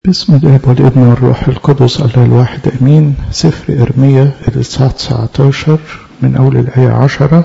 بسم الاب والابن والروح القدس الله الواحد امين سفر ارميا الاصحاح 19 من اول الايه 10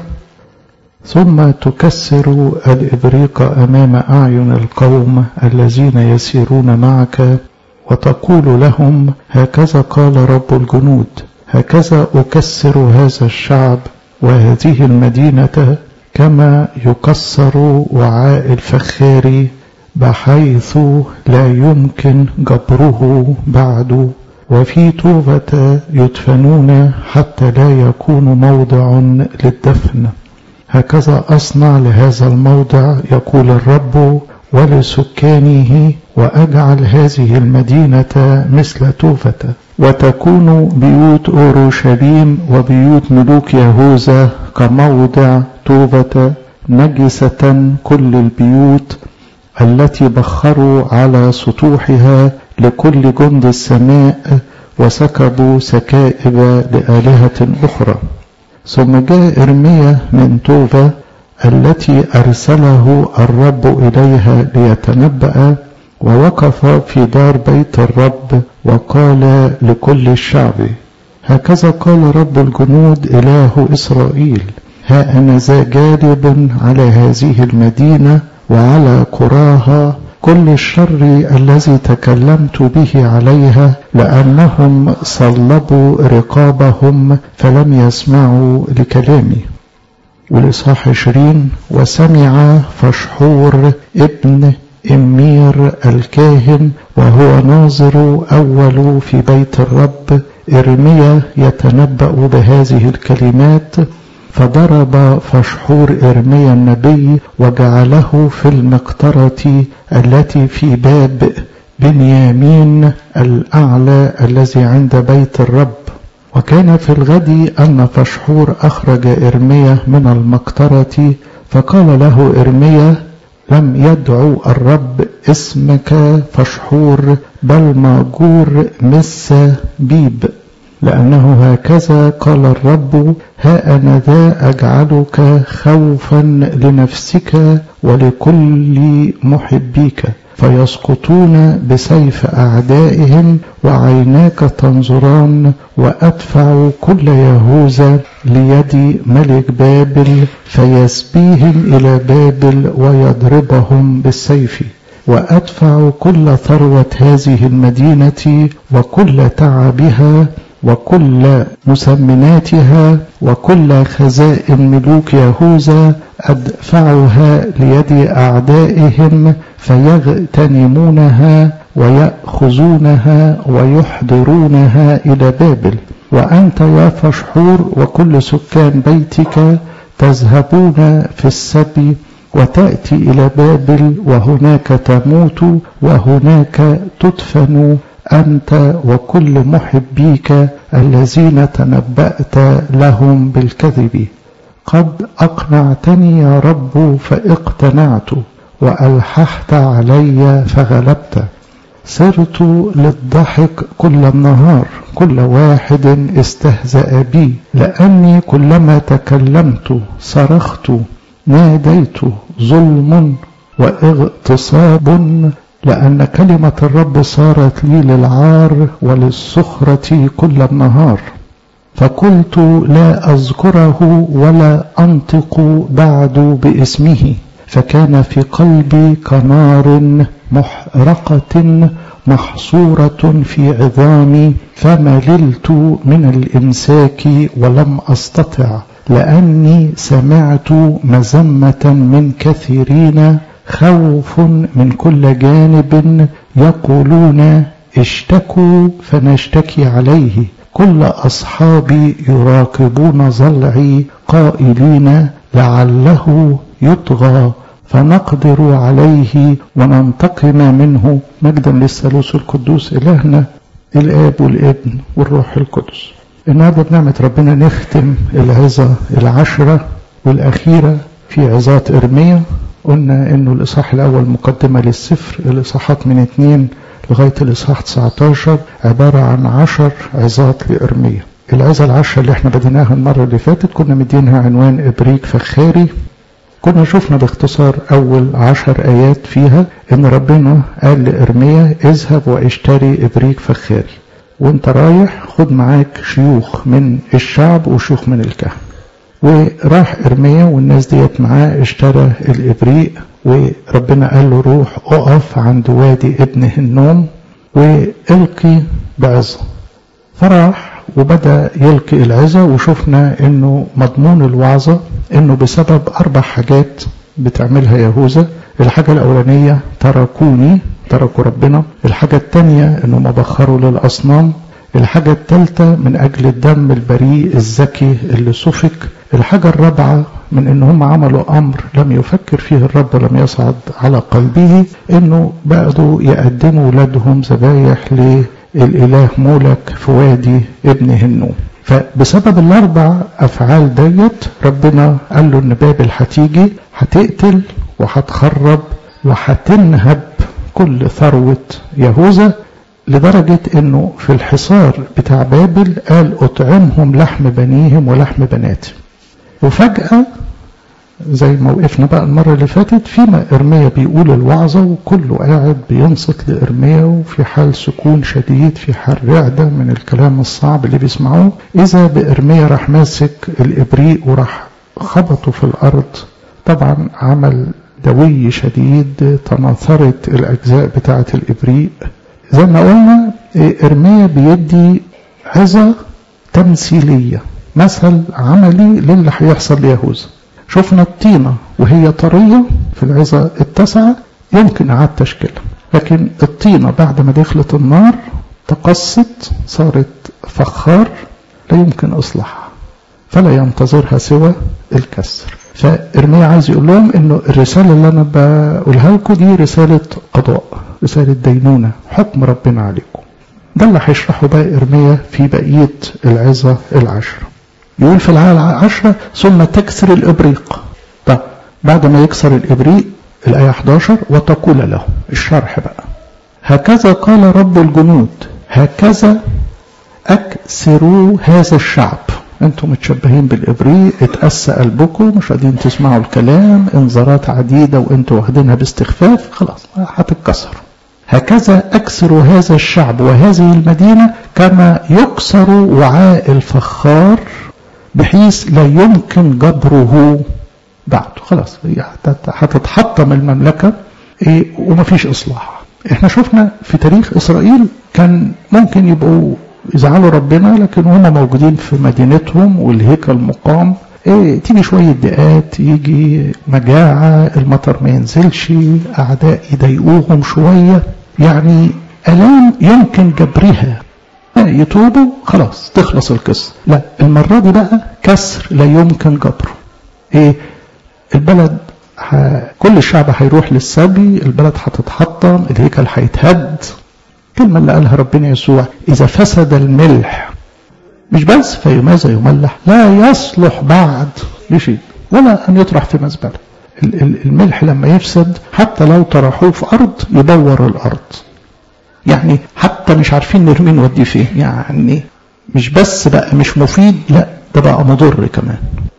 ثم تكسر الابريق امام اعين القوم الذين يسيرون معك وتقول لهم هكذا قال رب الجنود هكذا اكسر هذا الشعب وهذه المدينه كما يكسر وعاء الفخار بحيث لا يمكن جبره بعد وفي طوبة يدفنون حتى لا يكون موضع للدفن هكذا أصنع لهذا الموضع يقول الرب ولسكانه وأجعل هذه المدينة مثل توفة وتكون بيوت أورشليم وبيوت ملوك يهوذا كموضع توبة نجسة كل البيوت التي بخروا على سطوحها لكل جند السماء وسكبوا سكائب لآلهة أخرى ثم جاء إرميا من توفا التي أرسله الرب إليها ليتنبأ ووقف في دار بيت الرب وقال لكل الشعب هكذا قال رب الجنود إله إسرائيل ها أنا ذا جالب على هذه المدينة وعلى قراها كل الشر الذي تكلمت به عليها لأنهم صلبوا رقابهم فلم يسمعوا لكلامي والإصحاح عشرين وسمع فشحور ابن إمير الكاهن وهو ناظر أول في بيت الرب إرميا يتنبأ بهذه الكلمات فضرب فشحور إرميا النبي وجعله في المقطرة التي في باب بنيامين الأعلى الذي عند بيت الرب وكان في الغد أن فشحور أخرج إرميا من المقطرة فقال له إرميا لم يدعو الرب اسمك فشحور بل ماجور مس بيب لأنه هكذا قال الرب ها أنا ذا أجعلك خوفا لنفسك ولكل محبيك فيسقطون بسيف أعدائهم وعيناك تنظران وأدفع كل يهوذا ليد ملك بابل فيسبيهم إلى بابل ويضربهم بالسيف وأدفع كل ثروة هذه المدينة وكل تعبها وكل مسمناتها وكل خزائن ملوك يهوذا أدفعها ليد أعدائهم فيغتنمونها ويأخذونها ويحضرونها إلى بابل وأنت يا فشحور وكل سكان بيتك تذهبون في السبي وتأتي إلى بابل وهناك تموت وهناك تدفن أنت وكل محبيك الذين تنبأت لهم بالكذب قد أقنعتني يا رب فاقتنعت وألححت علي فغلبت صرت للضحك كل النهار كل واحد استهزأ بي لأني كلما تكلمت صرخت ناديت ظلم واغتصاب لأن كلمة الرب صارت لي للعار وللسخرة كل النهار فقلت لا أذكره ولا أنطق بعد باسمه فكان في قلبي كنار محرقة محصورة في عظامي فمللت من الإمساك ولم أستطع لأني سمعت مذمة من كثيرين خوف من كل جانب يقولون اشتكوا فنشتكي عليه كل أصحابي يراقبون ضلعي قائلين لعله يطغى فنقدر عليه وننتقم منه مجدا للثالوث القدوس إلهنا الآب والابن والروح القدس النهارده بنعمة ربنا نختم العظة العشرة والأخيرة في عظات إرميا قلنا انه الاصحاح الاول مقدمه للسفر الاصحاحات من اتنين لغايه الاصحاح 19 عباره عن عشر عظات لارميا العظه العشره اللي احنا بديناها المره اللي فاتت كنا مدينها عنوان ابريق فخاري كنا شفنا باختصار أول عشر آيات فيها إن ربنا قال لإرميا اذهب واشتري إبريق فخاري وانت رايح خد معاك شيوخ من الشعب وشيوخ من الكهنة وراح إرميا والناس ديت معاه اشترى الإبريق وربنا قال له روح اقف عند وادي ابن هنوم والقي بعظة فراح وبدأ يلقي العظة وشفنا انه مضمون الوعظة انه بسبب اربع حاجات بتعملها يهوذا الحاجة الاولانية تركوني تركوا ربنا الحاجة الثانية انهم بخروا للاصنام الحاجة الثالثة من أجل الدم البريء الذكي اللي سفك الحاجة الرابعة من ان هم عملوا امر لم يفكر فيه الرب ولم يصعد على قلبه انه بقوا يقدموا ولادهم ذبايح للاله مولك في وادي ابن هنوم فبسبب الاربع افعال ديت ربنا قال له ان بابل هتيجي هتقتل وهتخرب وهتنهب كل ثروة يهوذا لدرجة انه في الحصار بتاع بابل قال اطعمهم لحم بنيهم ولحم بناتهم وفجأة زي ما وقفنا بقى المرة اللي فاتت فيما إرميا بيقول الوعظة وكله قاعد بينصت لإرميا وفي حال سكون شديد في حال رعدة من الكلام الصعب اللي بيسمعوه إذا بإرميا راح ماسك الإبريق وراح خبطه في الأرض طبعا عمل دوي شديد تناثرت الأجزاء بتاعة الإبريق زي ما قلنا إرميا بيدي عظة تمثيلية مثل عملي للي هيحصل ليهوذا شفنا الطينة وهي طرية في العظة التاسعة يمكن إعادة تشكيلها لكن الطينة بعد ما دخلت النار تقصت صارت فخار لا يمكن إصلاحها فلا ينتظرها سوى الكسر فإرميا عايز يقول لهم إنه الرسالة اللي أنا بقولها لكم دي رسالة قضاء رسالة دينونة حكم ربنا عليكم ده اللي هيشرحه بقى إرميا في بقية العظة العشرة يقول في الآية العشرة ثم تكسر الإبريق طب بعد ما يكسر الإبريق الآية 11 وتقول له الشرح بقى هكذا قال رب الجنود هكذا أكسروا هذا الشعب انتم متشبهين بالإبريق اتأسى قلبكم مش قادرين تسمعوا الكلام انذارات عديدة وانتم واخدينها باستخفاف خلاص هتتكسر هكذا أكسر هذا الشعب وهذه المدينة كما يكسر وعاء الفخار بحيث لا يمكن جبره بعده خلاص هتتحطم المملكة إيه ومفيش إصلاح احنا شفنا في تاريخ إسرائيل كان ممكن يبقوا يزعلوا ربنا لكن هم موجودين في مدينتهم والهيكل مقام إيه تيجي شوية دقات يجي مجاعة المطر ما ينزلش أعداء يضايقوهم شوية يعني ألام يمكن جبرها يتوبوا خلاص تخلص القصة لا المرة دي بقى كسر لا يمكن جبره ايه البلد ح... كل الشعب هيروح للسبي البلد هتتحطم الهيكل هيتهد الكلمة اللي قالها ربنا يسوع إذا فسد الملح مش بس فماذا يملح لا يصلح بعد لشيء ولا أن يطرح في مزبلة الملح لما يفسد حتى لو طرحوه في أرض يدور الأرض يعني حتى مش عارفين نرميه نوديه فين يعني مش بس بقى مش مفيد لا ده بقى مضر كمان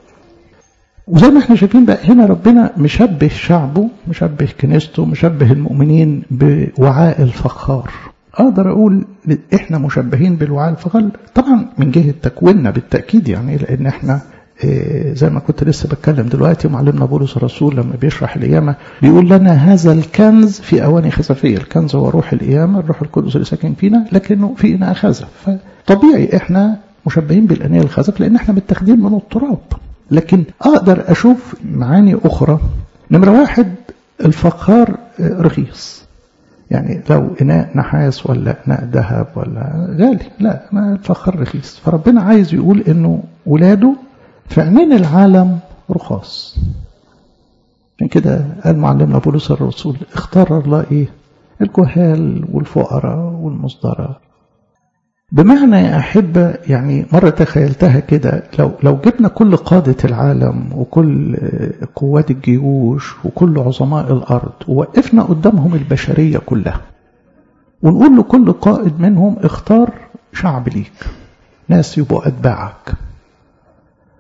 وزي ما احنا شايفين بقى هنا ربنا مشبه شعبه مشبه كنيسته مشبه المؤمنين بوعاء الفخار اقدر اقول احنا مشبهين بالوعاء الفخار طبعا من جهه تكويننا بالتاكيد يعني لان احنا زي ما كنت لسه بتكلم دلوقتي معلمنا بولس الرسول لما بيشرح القيامة بيقول لنا هذا الكنز في أواني خزفية الكنز هو روح القيامة الروح القدس اللي ساكن فينا لكنه في إناء خزف فطبيعي إحنا مشبهين بالأنية الخزف لأن إحنا متاخدين من التراب لكن أقدر أشوف معاني أخرى نمرة واحد الفخار رخيص يعني لو إناء نحاس ولا إناء ذهب ولا غالي لا ما الفخار رخيص فربنا عايز يقول إنه ولاده في عينين العالم رخاص عشان كده قال معلمنا بولس الرسول اختار الله ايه الجهال والفقراء والمصدراء بمعنى يا أحبة يعني مرة تخيلتها كده لو لو جبنا كل قادة العالم وكل قوات الجيوش وكل عظماء الأرض ووقفنا قدامهم البشرية كلها ونقول لكل قائد منهم اختار شعب ليك ناس يبقوا أتباعك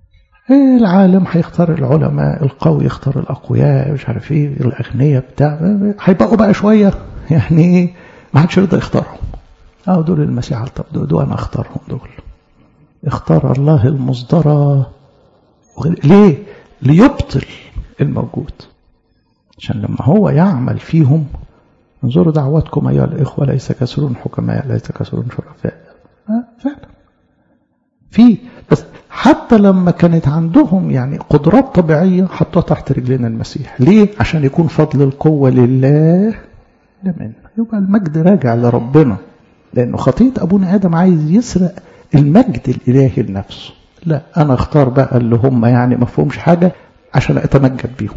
العالم هيختار العلماء القوي يختار الأقوياء مش عارف ايه الأغنياء بتاع هيبقوا بقى شوية يعني ما حدش يرضى يختارهم اه دول المسيح طب دول, دول انا اختارهم دول اختار الله المصدرة ليه ليبطل الموجود عشان لما هو يعمل فيهم انظروا دعواتكم أيها الإخوة ليس كسرون حكماء ليس كسرون شرفاء آه فعلا في بس حتى لما كانت عندهم يعني قدرات طبيعية حطوها تحت رجلين المسيح ليه؟ عشان يكون فضل القوة لله لا منه يبقى المجد راجع لربنا لأنه خطية أبونا آدم عايز يسرق المجد الإلهي لنفسه لا أنا اختار بقى اللي هم يعني ما فهمش حاجة عشان أتمجد بيهم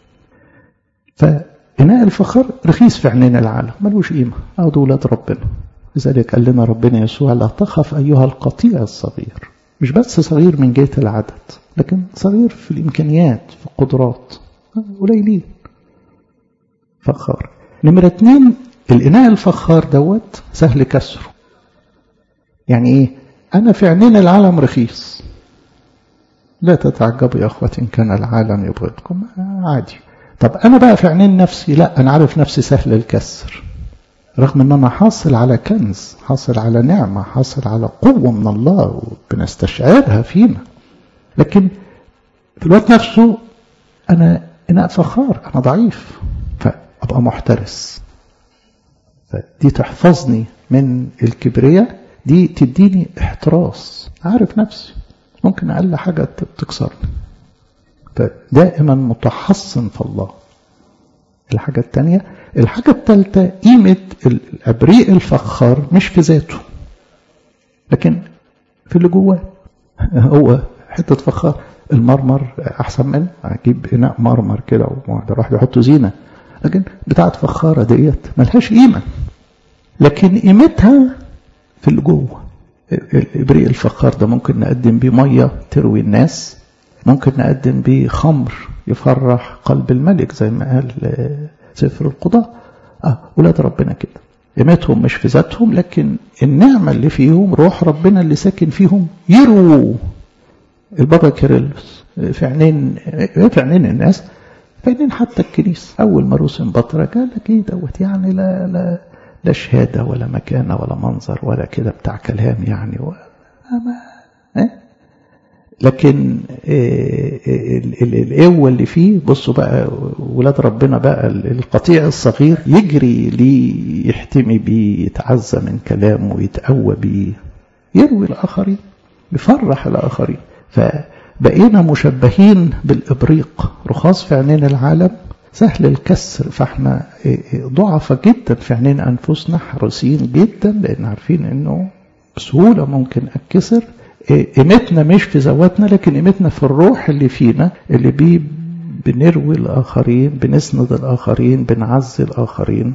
فإناء الفخر رخيص في عينين العالم ملوش قيمة أو دولة ربنا لذلك قال لنا ربنا يسوع لا تخف أيها القطيع الصغير مش بس صغير من جهة العدد لكن صغير في الإمكانيات في القدرات قليلين فخار نمرة اتنين الإناء الفخار دوت سهل كسره يعني إيه أنا في عينين العالم رخيص لا تتعجبوا يا أخوة إن كان العالم يبغضكم عادي طب أنا بقى في عينين نفسي لا أنا عارف نفسي سهل الكسر رغم أن أنا حاصل على كنز حاصل على نعمة حاصل على قوة من الله وبنستشعرها فينا لكن في الوقت نفسه أنا إناء فخار أنا ضعيف فأبقى محترس فدي تحفظني من الكبرياء دي تديني احتراس عارف نفسي ممكن أقل حاجة تكسرني فدائما متحصن في الله الحاجة الثانية الحاجة الثالثة قيمة الأبريق الفخار مش في ذاته لكن في اللي جواه هو حتة فخار المرمر أحسن منه أجيب إناء مرمر كده وراح يحط زينة لكن بتاعت فخارة ديت ملهاش قيمة لكن قيمتها في اللي جوه الإبريق الفخار ده ممكن نقدم بيه مية تروي الناس ممكن نقدم بيه خمر يفرح قلب الملك زي ما قال سفر القضاء آه ولاد ربنا كده قيمتهم مش في ذاتهم لكن النعمة اللي فيهم روح ربنا اللي ساكن فيهم يرووا البابا كيرلس في عينين في عينين الناس في عينين حتى الكنيسة أول ما روسن بطرة قال لك إيه دوت يعني لا لا لا شهادة ولا مكانة ولا منظر ولا كده بتاع كلام يعني و... ما إيه؟ لكن القوة اللي فيه بصوا بقى ولاد ربنا بقى القطيع الصغير يجري ليه يحتمي بيه يتعزى من كلامه ويتقوى بيه يروي الآخرين يفرح الآخرين فبقينا مشبهين بالإبريق رخاص في عينين العالم سهل الكسر فاحنا ضعفة جدا في عينين أنفسنا حريصين جدا لأن عارفين أنه بسهولة ممكن أتكسر قيمتنا مش في ذواتنا لكن قيمتنا في الروح اللي فينا اللي بيه بنروي الآخرين بنسند الآخرين بنعزي الآخرين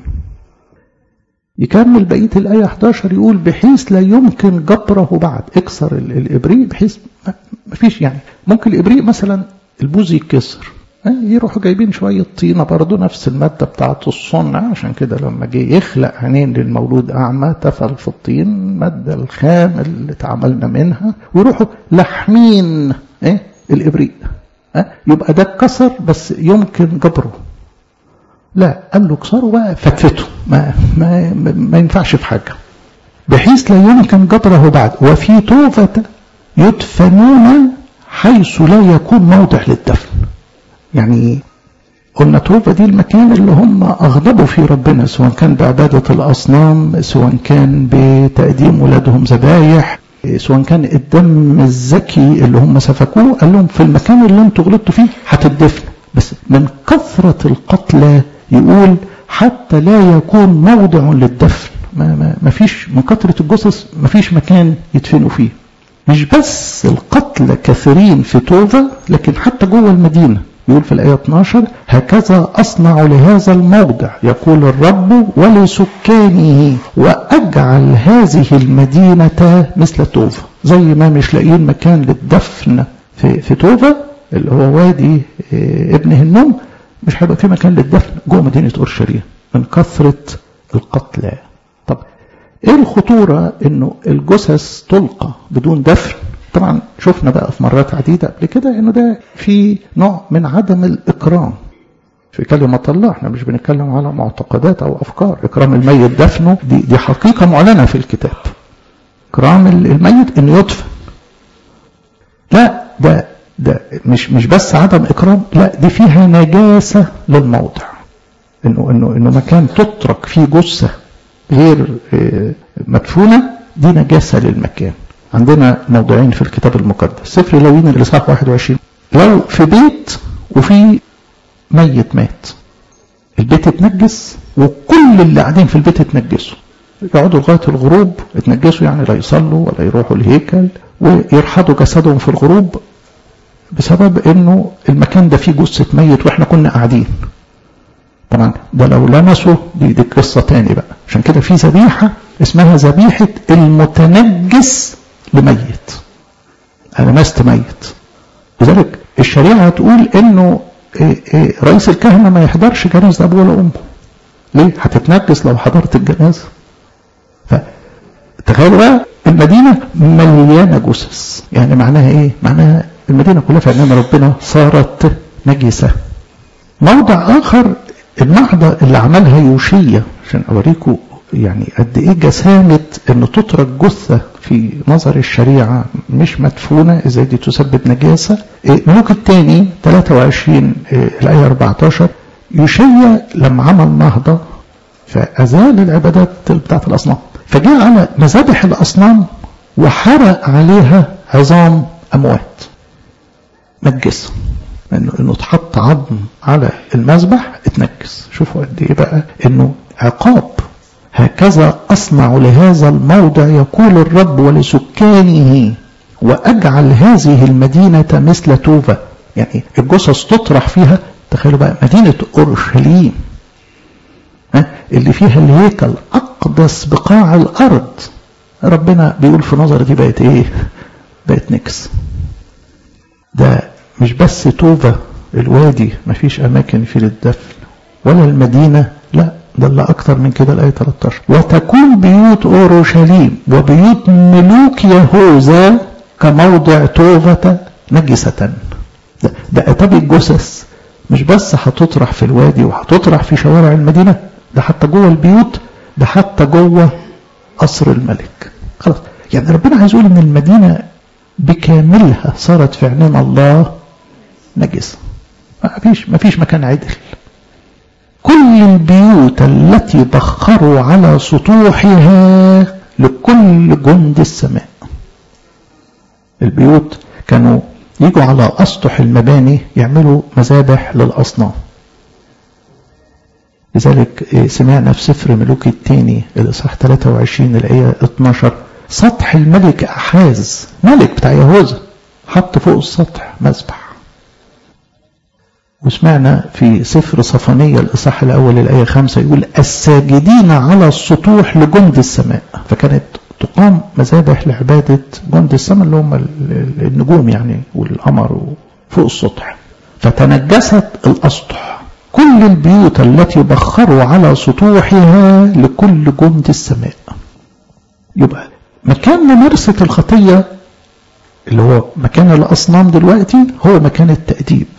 يكمل بقية الآية 11 يقول بحيث لا يمكن جبره بعد اكسر الإبريق بحيث ما فيش يعني ممكن الإبريق مثلا البوز يتكسر يروحوا جايبين شوية طينة برضه نفس المادة بتاعة الصنع عشان كده لما جه يخلق عينين للمولود أعمى تفل في الطين المادة الخام اللي اتعملنا منها ويروحوا لحمين إيه الإبريق أه؟ يبقى ده اتكسر بس يمكن جبره لا قال له اكسره بقى فتفته ما, ما, ما, ما ينفعش في حاجة بحيث لا يمكن جبره بعد وفي توفة يدفنون حيث لا يكون موضع للدفن يعني قلنا توبة دي المكان اللي هم أغضبوا فيه ربنا سواء كان بعبادة الأصنام سواء كان بتقديم ولادهم ذبايح سواء كان الدم الزكي اللي هم سفكوه قال لهم في المكان اللي انتوا غلطتوا فيه هتدفن بس من كثرة القتلى يقول حتى لا يكون موضع للدفن ما, ما, ما فيش من كثرة الجثث ما فيش مكان يدفنوا فيه مش بس القتلى كثيرين في توفا لكن حتى جوه المدينة يقول في الآية 12 هكذا أصنع لهذا الموضع يقول الرب ولسكانه وأجعل هذه المدينة مثل توفا زي ما مش لاقيين مكان للدفن في, في توفا اللي هو وادي ابن هنوم مش هيبقى في مكان للدفن جوه مدينة أورشليم من كثرة القتلى طب ايه الخطورة انه الجثث تلقى بدون دفن طبعا شفنا بقى في مرات عديدة قبل كده انه ده في نوع من عدم الاكرام في كلمة الله احنا مش بنتكلم على معتقدات او افكار اكرام الميت دفنه دي, دي حقيقة معلنة في الكتاب اكرام الميت انه يدفن لا ده ده مش مش بس عدم اكرام لا دي فيها نجاسة للموضع انه انه انه مكان تترك فيه جثة غير مدفونة دي نجاسة للمكان عندنا موضوعين في الكتاب المقدس سفر لوين الاصحاح 21 لو في بيت وفي ميت مات البيت اتنجس وكل اللي قاعدين في البيت اتنجسوا يقعدوا لغايه الغروب اتنجسوا يعني لا يصلوا ولا يروحوا الهيكل ويرحضوا جسدهم في الغروب بسبب انه المكان ده فيه جثه ميت واحنا كنا قاعدين طبعا ده لو لمسوا دي, دي قصه تاني بقى عشان كده في ذبيحه اسمها ذبيحه المتنجس لميت انا لمست ميت لذلك الشريعه تقول انه إيه إيه رئيس الكهنه ما يحضرش جنازه ابوه ولا امه ليه هتتنجس لو حضرت الجنازه فتخيلوا بقى المدينه مليانه جثث يعني معناها ايه معناها المدينه كلها في نعم ربنا صارت نجسه موضع اخر النهضه اللي عملها يوشيا عشان اوريكم يعني قد ايه جسامه ان تترك جثه في نظر الشريعه مش مدفونه ازاي دي تسبب نجاسه ملوك الثاني 23 الايه 14 يوشيا لما عمل نهضه فازال العبادات بتاعت الاصنام فجاء على مذابح الاصنام وحرق عليها عظام اموات نجسها انه انه اتحط عظم على المذبح اتنجس شوفوا قد ايه بقى انه عقاب هكذا أصنع لهذا الموضع يقول الرب ولسكانه وأجعل هذه المدينة مثل توبة يعني الجثث تطرح فيها تخيلوا بقى مدينة أورشليم اللي فيها الهيكل أقدس بقاع الأرض ربنا بيقول في نظر دي بقت إيه بقت نكس ده مش بس توبة الوادي مفيش أماكن فيه للدفن ولا المدينة لا ده اللي أكتر من كده الآية 13 وتكون بيوت أورشليم وبيوت ملوك يهوذا كموضع توبة نجسة ده, ده أتابي الجثث مش بس هتطرح في الوادي وهتطرح في شوارع المدينة ده حتى جوه البيوت ده حتى جوه قصر الملك خلاص يعني ربنا عايز يقول ان المدينة بكاملها صارت في عينين الله نجسة ما فيش ما فيش مكان عدل كل البيوت التي بخروا على سطوحها لكل جند السماء البيوت كانوا يجوا على أسطح المباني يعملوا مذابح للأصنام لذلك سمعنا في سفر ملوك الثاني الإصحاح 23 الآية 12 سطح الملك أحاز ملك بتاع يهوذا حط فوق السطح مذبح وسمعنا في سفر صفانية الإصحاح الأول الآية خمسة يقول الساجدين على السطوح لجند السماء فكانت تقام مذابح لعبادة جند السماء اللي هم النجوم يعني والقمر فوق السطح فتنجست الأسطح كل البيوت التي بخروا على سطوحها لكل جند السماء يبقى مكان ممارسة الخطية اللي هو مكان الأصنام دلوقتي هو مكان التأديب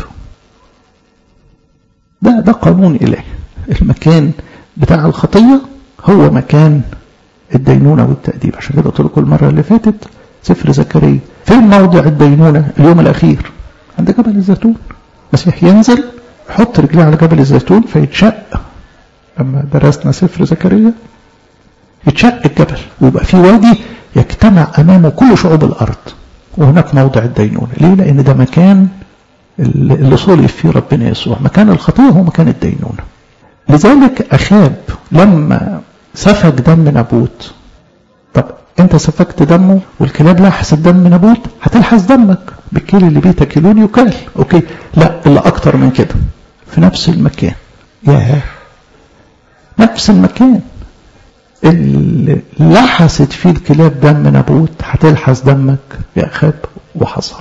ده ده قانون إلهي المكان بتاع الخطية هو مكان الدينونة والتأديب عشان كده قلت لكم المرة اللي فاتت سفر زكريا فين موضع الدينونة اليوم الأخير عند جبل الزيتون المسيح ينزل يحط رجليه على جبل الزيتون فيتشق لما درسنا سفر زكريا يتشق الجبل ويبقى في وادي يجتمع أمامه كل شعوب الأرض وهناك موضع الدينونة ليه؟ لأن ده مكان اللي صلب فيه ربنا يسوع مكان الخطية هو مكان الدينونة لذلك أخاب لما سفك دم نابوت طب انت سفكت دمه والكلاب لحست دم نابوت هتلحس دمك بالكيل اللي بيه تاكلون يكال اوكي لا اللي اكتر من كده في نفس المكان ياه نفس المكان اللي لحست فيه الكلاب دم نابوت هتلحس دمك يا اخاب وحصل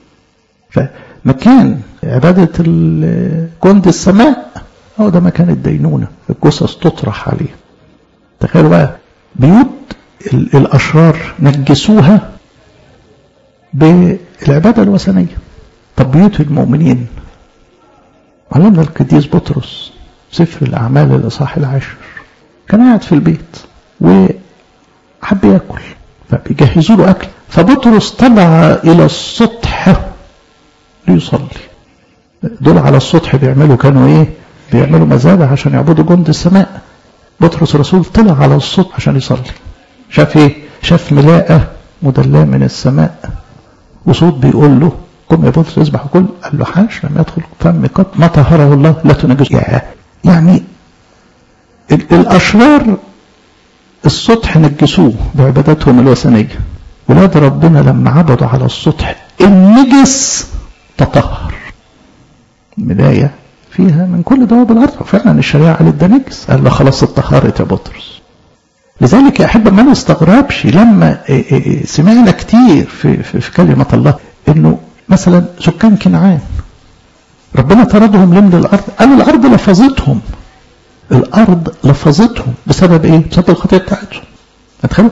فمكان عبادة جند السماء هو ده مكان الدينونة الجثث تطرح عليه تخيلوا بقى بيوت الأشرار نجسوها بالعبادة الوثنية طب بيوت المؤمنين علمنا القديس بطرس سفر الأعمال الإصحاح العاشر كان قاعد في البيت وحب ياكل فبيجهزوا له أكل فبطرس طلع إلى السطح ليصلي دول على السطح بيعملوا كانوا إيه بيعملوا مذابح عشان يعبدوا جند السماء بطرس الرسول طلع على السطح عشان يصلي شاف إيه شاف ملاءة مدلاه من السماء وصوت بيقول له قم يا بطرس اذبح وكل قال له حاش لم يدخل فم قط ما طهره الله لا تنجس يعني الاشرار السطح نجسوه بعبادتهم الوثنيه ولاد ربنا لما عبدوا على السطح النجس تطهر بدايه فيها من كل دواب الارض وفعلا الشريعه قالت ده نجس قال له خلاص اتطهرت يا بطرس لذلك يا احبه ما نستغربش لما سمعنا كتير في, في, في كلمه الله انه مثلا سكان كنعان ربنا طردهم لمن الارض قال الارض لفظتهم الارض لفظتهم بسبب ايه بسبب الخطيه بتاعتهم تخيلوا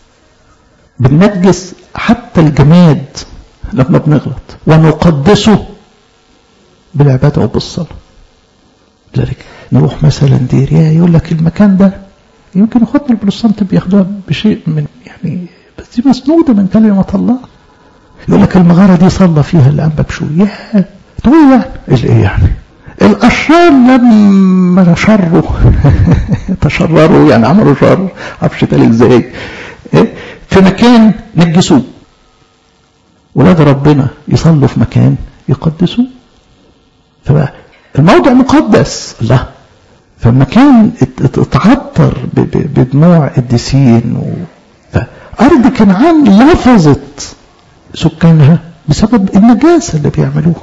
بننجس حتى الجماد لما بنغلط ونقدسه بالعباده وبالصلاه لذلك نروح مثلا ديريا يقول لك المكان ده يمكن اخواتنا البروتستانت بياخدوها بشيء من يعني بس دي مسنوده من كلمه الله يقول لك المغاره دي صلى فيها الانبا بشوي يا تقول يعني ايه يعني الاشرار لما شروا تشرروا يعني عملوا شر معرفش تقال ازاي في مكان نجسوه ولاد ربنا يصلوا في مكان يقدسوه فبقى الموضع مقدس لا فالمكان اتعطر بدموع الدسين و... فأرض كنعان لفظت سكانها بسبب النجاسة اللي بيعملوها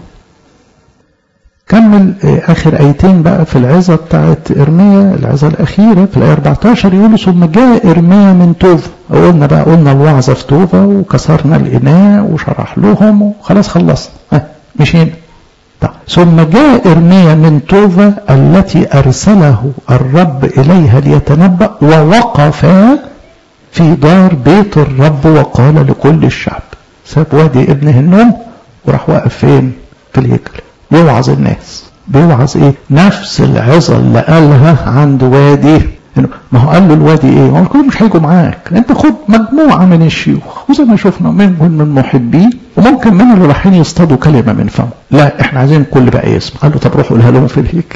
كمل آخر آيتين بقى في العظة بتاعت إرميا العظة الأخيرة في الآية 14 يقول ثم جاء إرميا من توفا قلنا بقى قلنا الوعظة في توفا وكسرنا الإناء وشرح لهم وخلاص خلصنا ها مشينا ثم جاء إرميا من توفا التي أرسله الرب إليها ليتنبأ ووقف في دار بيت الرب وقال لكل الشعب ساب وادي ابن هنوم وراح واقف فين في الهيكل يوعظ الناس بيوعظ ايه نفس العظة اللي قالها عند وادي ما هو قال له الوادي ايه هو كلهم مش هيجوا معاك انت خد مجموعة من الشيوخ وزي ما شفنا منهم من محبين وممكن من اللي رايحين يصطادوا كلمة من فمه لا احنا عايزين الكل بقى يسمع قال له طب روحوا قولها لهم في الهيكل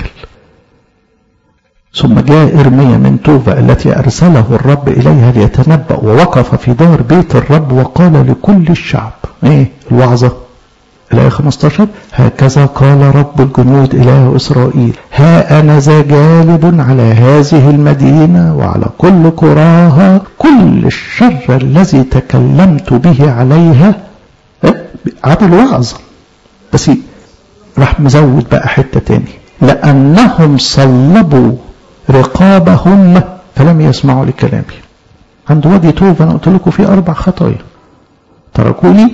ثم جاء إرميا من توفا التي أرسله الرب إليها ليتنبأ ووقف في دار بيت الرب وقال لكل الشعب إيه الوعظة الآية 15 هكذا قال رب الجنود إله إسرائيل ها أنا ذا جالب على هذه المدينة وعلى كل قراها كل الشر الذي تكلمت به عليها عمل وعظ بس راح مزود بقى حتة تاني لأنهم صلبوا رقابهم فلم يسمعوا لكلامي عند وادي توب أنا قلت لكم في أربع خطايا تركوني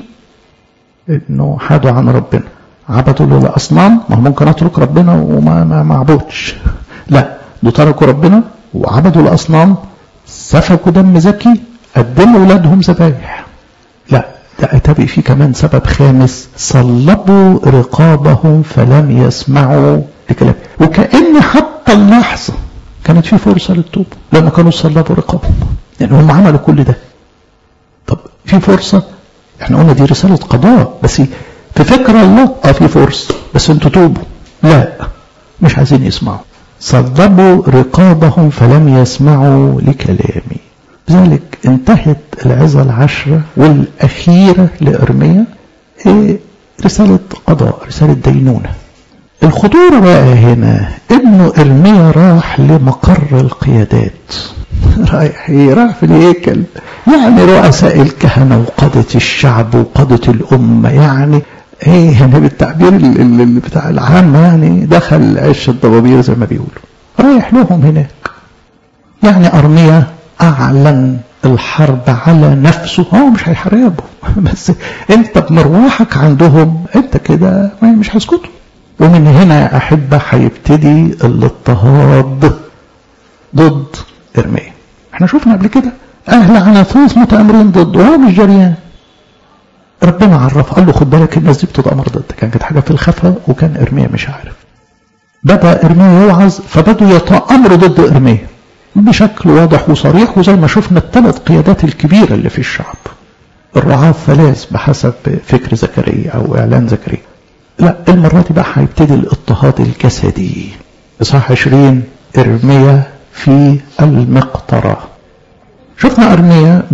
انه حادوا عن ربنا عبدوا له الاصنام ما هو ممكن اترك ربنا وما ما معبودش لا دول تركوا ربنا وعبدوا الاصنام سفكوا دم زكي قدموا اولادهم ذبايح لا ده اتبقى في كمان سبب خامس صلبوا رقابهم فلم يسمعوا لكلام وكأن حتى اللحظة كانت في فرصة للتوبة لما كانوا صلبوا رقابهم يعني هم عملوا كل ده طب في فرصة احنا قلنا دي رسالة قضاء بس في فكر الله اه في فرصة بس انتوا توبوا لا مش عايزين يسمعوا صلبوا رقابهم فلم يسمعوا لكلامي لذلك انتهت العظة العشرة والأخيرة لإرميا ايه رسالة قضاء رسالة دينونة الخطورة بقى هنا انه ارميا راح لمقر القيادات رايح ايه راح في الهيكل يعني رؤساء الكهنة وقادة الشعب وقادة الأمة يعني ايه هنا بالتعبير اللي بتاع العامة يعني دخل عش الضبابير زي ما بيقولوا رايح لهم هناك يعني أرميا أعلن الحرب على نفسه هو مش هيحاربه بس انت بمرواحك عندهم انت كده مش هيسكتوا ومن هنا يا أحبة هيبتدي الاضطهاد ضد إرميا احنا شفنا قبل كده أهل عناثوس متآمرين ضده وهو مش جريان ربنا عرف قال له خد بالك الناس دي بتتأمر ضدك كان كانت حاجة في الخفا وكان إرميا مش عارف بدأ إرميا يوعظ فبدوا يتأمروا ضد إرميا بشكل واضح وصريح وزي ما شفنا الثلاث قيادات الكبيرة اللي في الشعب الرعاة الثلاث بحسب فكر زكريا أو إعلان زكريا لا المرة دي بقى هيبتدي الاضطهاد الجسدي إصحاح 20 إرميا في المقطرة شفنا أرميا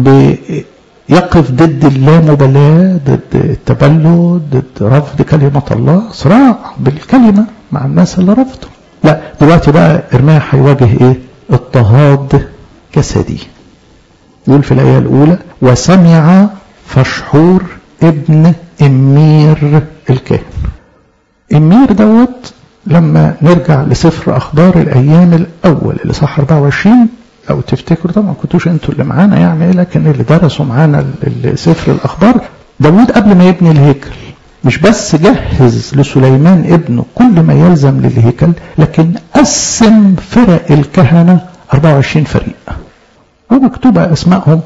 يقف ضد اللامبالاة ضد التبلد ضد رفض كلمة الله صراع بالكلمة مع الناس اللي رفضوا لا دلوقتي بقى إرميا هيواجه إيه اضطهاد جسدي يقول في الآية الأولى وسمع فشحور ابن إمير الكاهن إمير دوت لما نرجع لسفر أخبار الأيام الأول اللي صح 24 أو تفتكروا طبعا كنتوش أنتوا اللي معانا يعني لكن اللي درسوا معانا سفر الأخبار داود قبل ما يبني الهيكل مش بس جهز لسليمان ابنه كل ما يلزم للهيكل لكن قسم فرق الكهنة 24 فريق ومكتوبة أسمائهم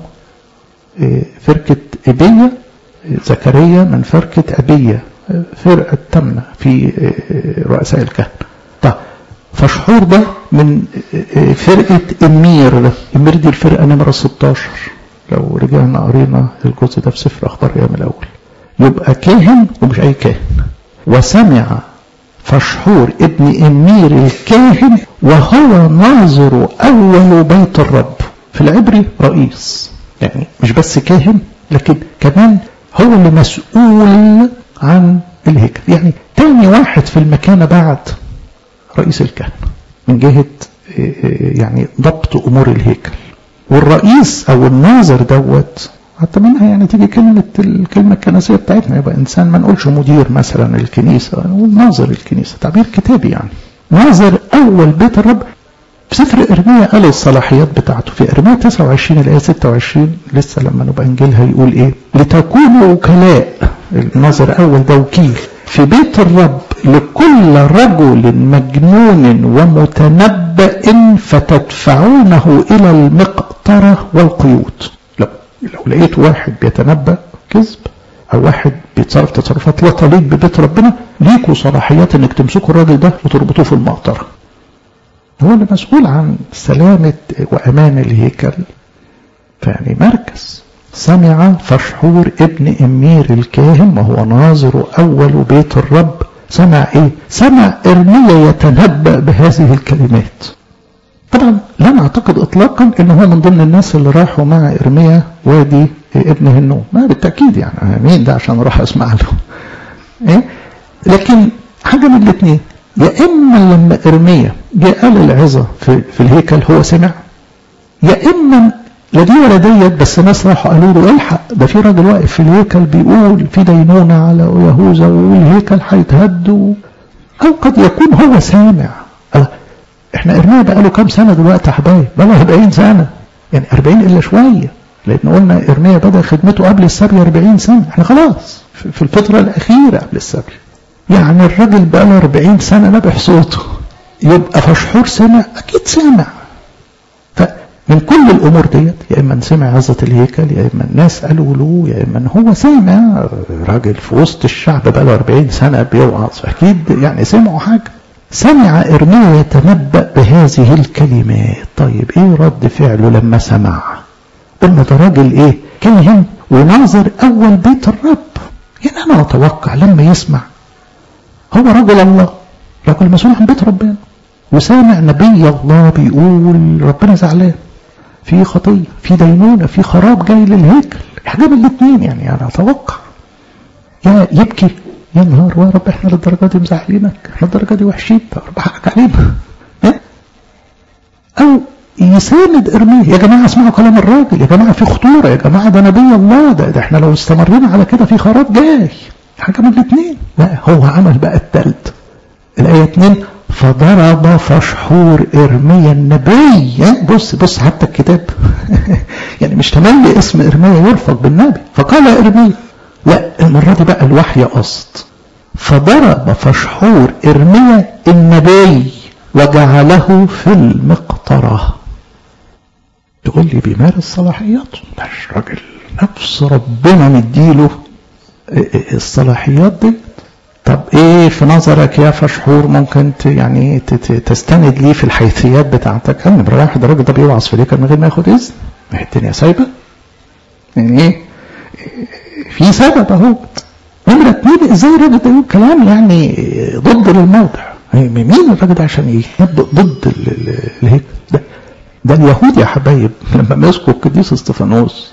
فرقة إبية زكريا من فرقة أبية فرقة تامنة في رؤساء الكهنة طيب فشحور ده من فرقة إمير إمير دي الفرقة نمرة 16 لو رجعنا قرينا الجزء ده في سفر أخبار أيام الأول يبقى كاهن ومش أي كاهن وسمع فشحور ابن إمير الكاهن وهو ناظر أول بيت الرب في العبري رئيس يعني مش بس كاهن لكن كمان هو اللي مسؤول عن الهيكل يعني تاني واحد في المكانة بعد رئيس الكهنة من جهة يعني ضبط أمور الهيكل والرئيس أو الناظر دوت حتى منها يعني تيجي كلمة الكلمة الكنسية بتاعتنا يبقى إنسان ما نقولش مدير مثلا الكنيسة نقول ناظر الكنيسة تعبير كتابي يعني ناظر أول بيت الرب في سفر إرميا قال الصلاحيات بتاعته في إرميا 29 الآية 26 لسه لما نبقى نجيلها يقول إيه لتكونوا وكلاء الناظر أول ده وكيل في بيت الرب لكل رجل مجنون ومتنبأ فتدفعونه إلى المقطرة والقيود لو, لو لقيت واحد بيتنبأ كذب أو واحد بيتصرف تصرفات لا تليق ببيت ربنا ليكوا صلاحيات إنك تمسكوا الراجل ده وتربطوه في المقطرة هو اللي مسؤول عن سلامة وأمان الهيكل فيعني مركز سمع فشحور ابن إمير الكاهن وهو ناظر أول بيت الرب سمع إيه؟ سمع إرميا يتنبأ بهذه الكلمات طبعا لا نعتقد إطلاقا إن هو من ضمن الناس اللي راحوا مع إرميا وادي ابن هنوم ما بالتأكيد يعني مين ده عشان أروح أسمع له إيه؟ لكن حاجة من الاثنين يا إما لما إرميا جاء قال العظة في, في الهيكل هو سمع يا إما لا دي ولا ديت بس الناس راحوا قالوا له الحق ده في راجل واقف في الهيكل بيقول في دينونة على يهوذا والهيكل هيتهد أو قد يكون هو سامع أه احنا إرميا بقى له كام سنة دلوقتي يا حبايب بقى له 40 سنة يعني 40 إلا شوية لأن قلنا إرميا بدأ خدمته قبل السبي 40 سنة احنا خلاص في الفترة الأخيرة قبل السبي يعني الراجل بقى له 40 سنة نبح صوته يبقى فشحور سمع أكيد سمع فمن كل الأمور ديت يا إما سمع عظة الهيكل يا إما الناس قالوا له يا إما هو سمع راجل في وسط الشعب بقى له 40 سنة بيوعظ أكيد يعني سمعوا حاجة سمع إرميا يتنبأ بهذه الكلمات طيب إيه رد فعله لما سمع قلنا ده راجل إيه كاهن وناظر أول بيت الرب يعني أنا أتوقع لما يسمع هو رجل الله رجل مسؤول عن بيت ربنا وسامع نبي الله بيقول ربنا زعلان في خطية في دينونة في خراب جاي للهيكل حاجة من الاثنين يعني أنا أتوقع يا يبكي يا نهار يا رب احنا للدرجة دي مزعلينك احنا للدرجة دي وحشين رب حقك علينا أو يساند ارميه يا جماعة اسمعوا كلام الراجل يا جماعة في خطورة يا جماعة ده نبي الله ده, ده احنا لو استمرينا على كده في خراب جاي حاجة من الاثنين لا هو عمل بقى التالت الآية 2 فضرب فشحور إرميا النبي بص بص حتى الكتاب يعني مش تملي اسم إرميا يرفض بالنبي فقال إرميا لا المرة دي بقى الوحي قصد فضرب فشحور إرميا النبي وجعله في المقطرة تقول لي بيمارس صلاحياته ده راجل نفس ربنا مديله الصلاحيات دي طب ايه في نظرك يا فشحور ممكن يعني تستند ليه في الحيثيات بتاعتك قال نمرة واحد الراجل ده بيوعظ في ليكر من غير ما ياخد اذن ما هي الدنيا سايبه يعني ايه في سبب اهو نمرة اتنين ازاي الراجل ده يقول كلام يعني ضد للموضع مين الراجل ده عشان يهد ضد الهيك ده ده اليهود يا حبايب لما مسكوا القديس استفانوس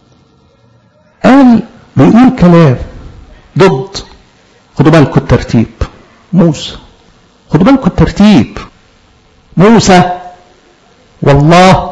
قال بيقول كلام ضد خدوا بالكم الترتيب موسى خدوا بالكم الترتيب موسى والله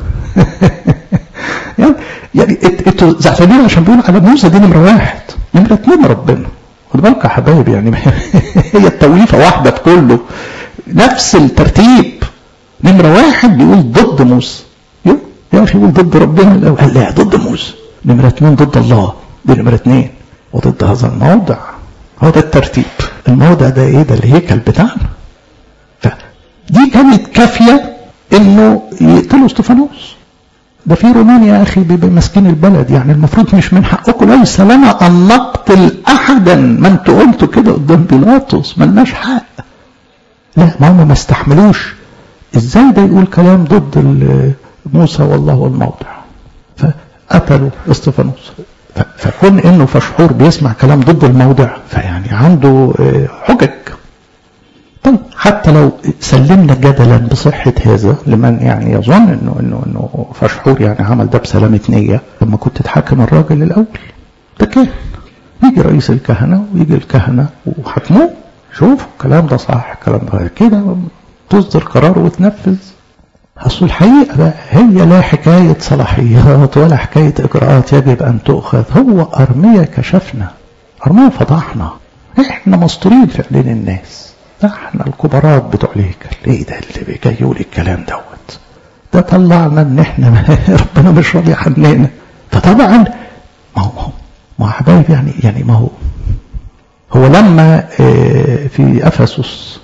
يعني يعني انتوا زعلانين عشان بيقولوا على موسى دي نمره واحد نمره اثنين ربنا خدوا بالكم يا حبايبي يعني هي التوليفه واحده في كله نفس الترتيب نمره واحد بيقول ضد موسى يا اخي يقول ضد ربنا الاول قال لا ضد موسى نمره اثنين ضد الله دي نمره اثنين وضد هذا الموضع هو ده الترتيب الموضع ده ايه ده الهيكل بتاعنا فدي كانت كافية انه يقتلوا استفانوس ده في رومانيا يا اخي ماسكين البلد يعني المفروض مش من حقكم ليس لنا ان نقتل احدا ما انتوا قلتوا كده قدام بيلاطس ملناش حق لا ما هم ما استحملوش ازاي ده يقول كلام ضد موسى والله والموضع فقتلوا استفانوس فكون انه فشحور بيسمع كلام ضد الموضع فيعني عنده حجج طيب حتى لو سلمنا جدلا بصحة هذا لمن يعني يظن انه انه انه فشحور يعني عمل ده بسلامة نية لما كنت تحاكم الراجل الاول ده كان يجي رئيس الكهنة ويجي الكهنة وحكموه شوف الكلام ده صح الكلام ده كده تصدر قرار وتنفذ أصل الحقيقة بقى هي لا حكاية صلاحيات ولا حكاية إجراءات يجب أن تؤخذ هو أرمية كشفنا أرمية فضحنا إحنا مستورين في عينين الناس احنا الكبارات بتوع الهيكل ايه ده اللي جاي يقول الكلام دوت ده طلعنا ان احنا ربنا مش راضي عننا فطبعا ما هو ما هو حبايب يعني يعني ما هو هو لما في افسس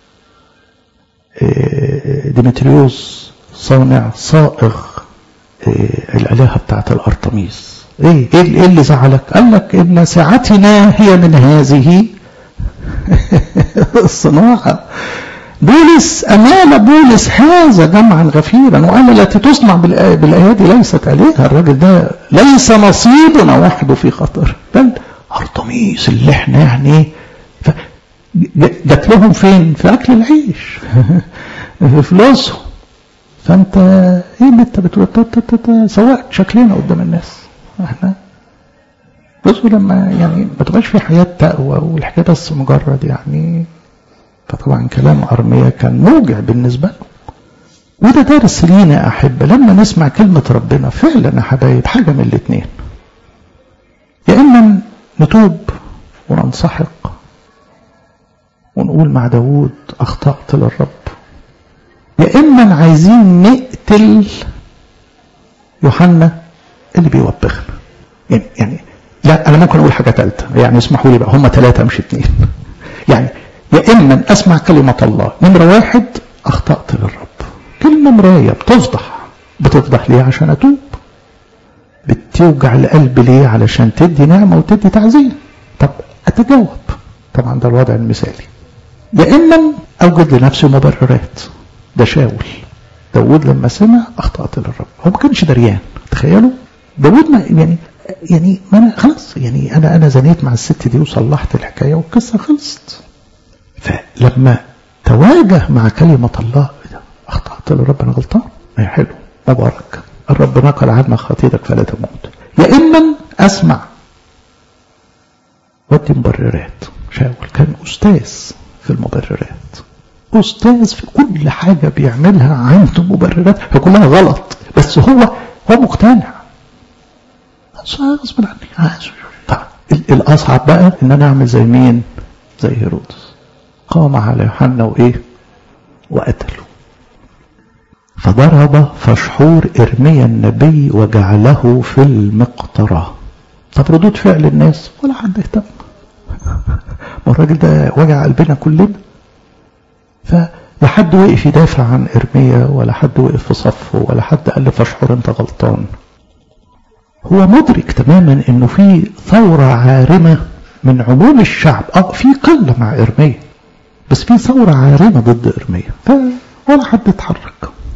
ديمتريوس صانع صائغ الالهه بتاعت الارتميس ايه ايه اللي زعلك قال لك ان ساعتنا هي من هذه الصناعه بولس امال بولس هذا جمعا غفيرا وقال التي تصنع بالايادي ليست الهه الراجل ده ليس نصيبنا وحده في خطر بل ارتميس اللي احنا يعني جات لهم فين في اكل العيش في فلوسهم فانت ايه اللي انت بتقول سواء شكلنا قدام الناس احنا بصوا لما يعني ما تبقاش في حياه تقوى والحكايه بس مجرد يعني فطبعا كلام ارميا كان موجع بالنسبه له وده درس لينا يا احبه لما نسمع كلمه ربنا فعلا يا حبايب حاجه من الاثنين يا اما نتوب وننسحق ونقول مع داوود اخطات للرب يا اما عايزين نقتل يوحنا اللي بيوبخنا يعني يعني لا انا ممكن اقول حاجه ثالثه يعني اسمحوا لي بقى هم ثلاثه مش اثنين يعني يا اما اسمع كلمه الله نمره واحد اخطات للرب كلمه مرايه بتفضح بتفضح ليه عشان اتوب بتوجع القلب ليه علشان تدي نعمه وتدي تعزيه طب اتجاوب طبعا ده الوضع المثالي يا اما اوجد لنفسي مبررات ده شاول داود لما سمع اخطات للرب هو ما كانش دريان تخيلوا داود ما يعني يعني ما انا خلاص يعني انا انا زنيت مع الست دي وصلحت الحكايه والقصه خلصت فلما تواجه مع كلمه الله اخطات للرب انا غلطان ما حلو مبارك الرب نقل عنك خطيتك فلا تموت يا اما اسمع ودي مبررات شاول كان استاذ في المبررات استاذ في كل حاجه بيعملها عنده مبررات هي كلها غلط بس هو هو مقتنع غصب عني طيب الاصعب بقى ان انا اعمل زي مين زي هيرودس قام على يوحنا وايه وقتله فضرب فشحور ارميا النبي وجعله في المقطره طب ردود فعل الناس ولا حد اهتم ما الراجل ده وجع قلبنا كلنا فلا حد وقف يدافع عن ارميا ولا حد وقف في صفه ولا حد قال لفشحور انت غلطان هو مدرك تماما انه في ثورة عارمة من عموم الشعب اه في قلة مع ارميا بس في ثورة عارمة ضد ارميا فولا حد اتحرك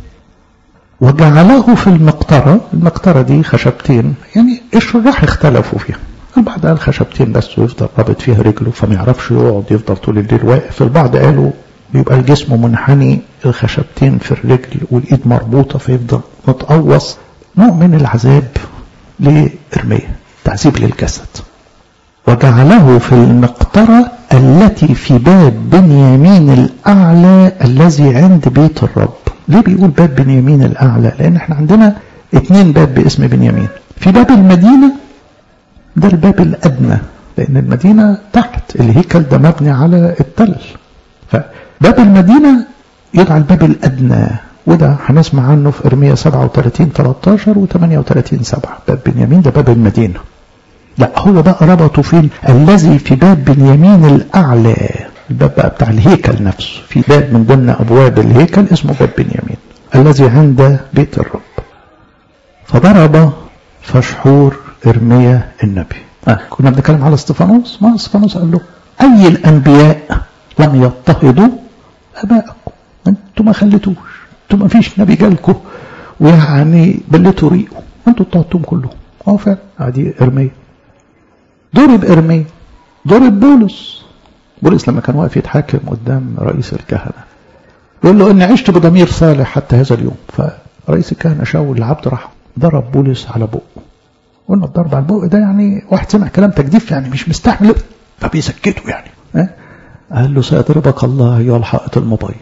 وجعله في المقطرة المقطرة دي خشبتين يعني الشراح اختلفوا فيها البعض قال خشبتين بس ويفضل رابط فيها رجله فما يعرفش يقعد يفضل طول الليل واقف البعض قالوا يبقى الجسم منحني الخشبتين في الرجل والايد مربوطة فيفضل متقوص نوع من العذاب لإرميا تعذيب للجسد وجعله في المقطرة التي في باب بنيامين الأعلى الذي عند بيت الرب ليه بيقول باب بنيامين الأعلى لأن احنا عندنا اتنين باب باسم بنيامين في باب المدينة ده الباب الأدنى لأن المدينة تحت الهيكل ده مبني على التل فباب المدينة يدعى الباب الأدنى وده هنسمع عنه في إرميا 37 13 و 38 7 باب بنيامين ده باب المدينة لا هو بقى ربطه فين الذي في باب بنيامين الأعلى الباب بقى بتاع الهيكل نفسه في باب من ضمن أبواب الهيكل اسمه باب بنيامين الذي عند بيت الرب فضرب فشحور إرميا النبي آه كنا بنتكلم على استفانوس ما استفانوس قال له أي الأنبياء لم يضطهدوا أباءكم أنتم ما خليتوش أنتم ما فيش نبي جالكم ويعني بلتوا ريقه أنتوا اضطهدتم كلهم اه فعلا ادي إرميا ضرب إرميا ضرب بولس بولس لما كان واقف يتحاكم قدام رئيس الكهنة يقول له إني عشت بضمير صالح حتى هذا اليوم فرئيس الكهنة شاول العبد راح ضرب بولس على بقه قلنا الضرب على البق ده يعني واحد سمع كلام تجديف يعني مش مستحمل فبيسكته يعني اه؟ قال له سيضربك الله ايها الحائط المبيض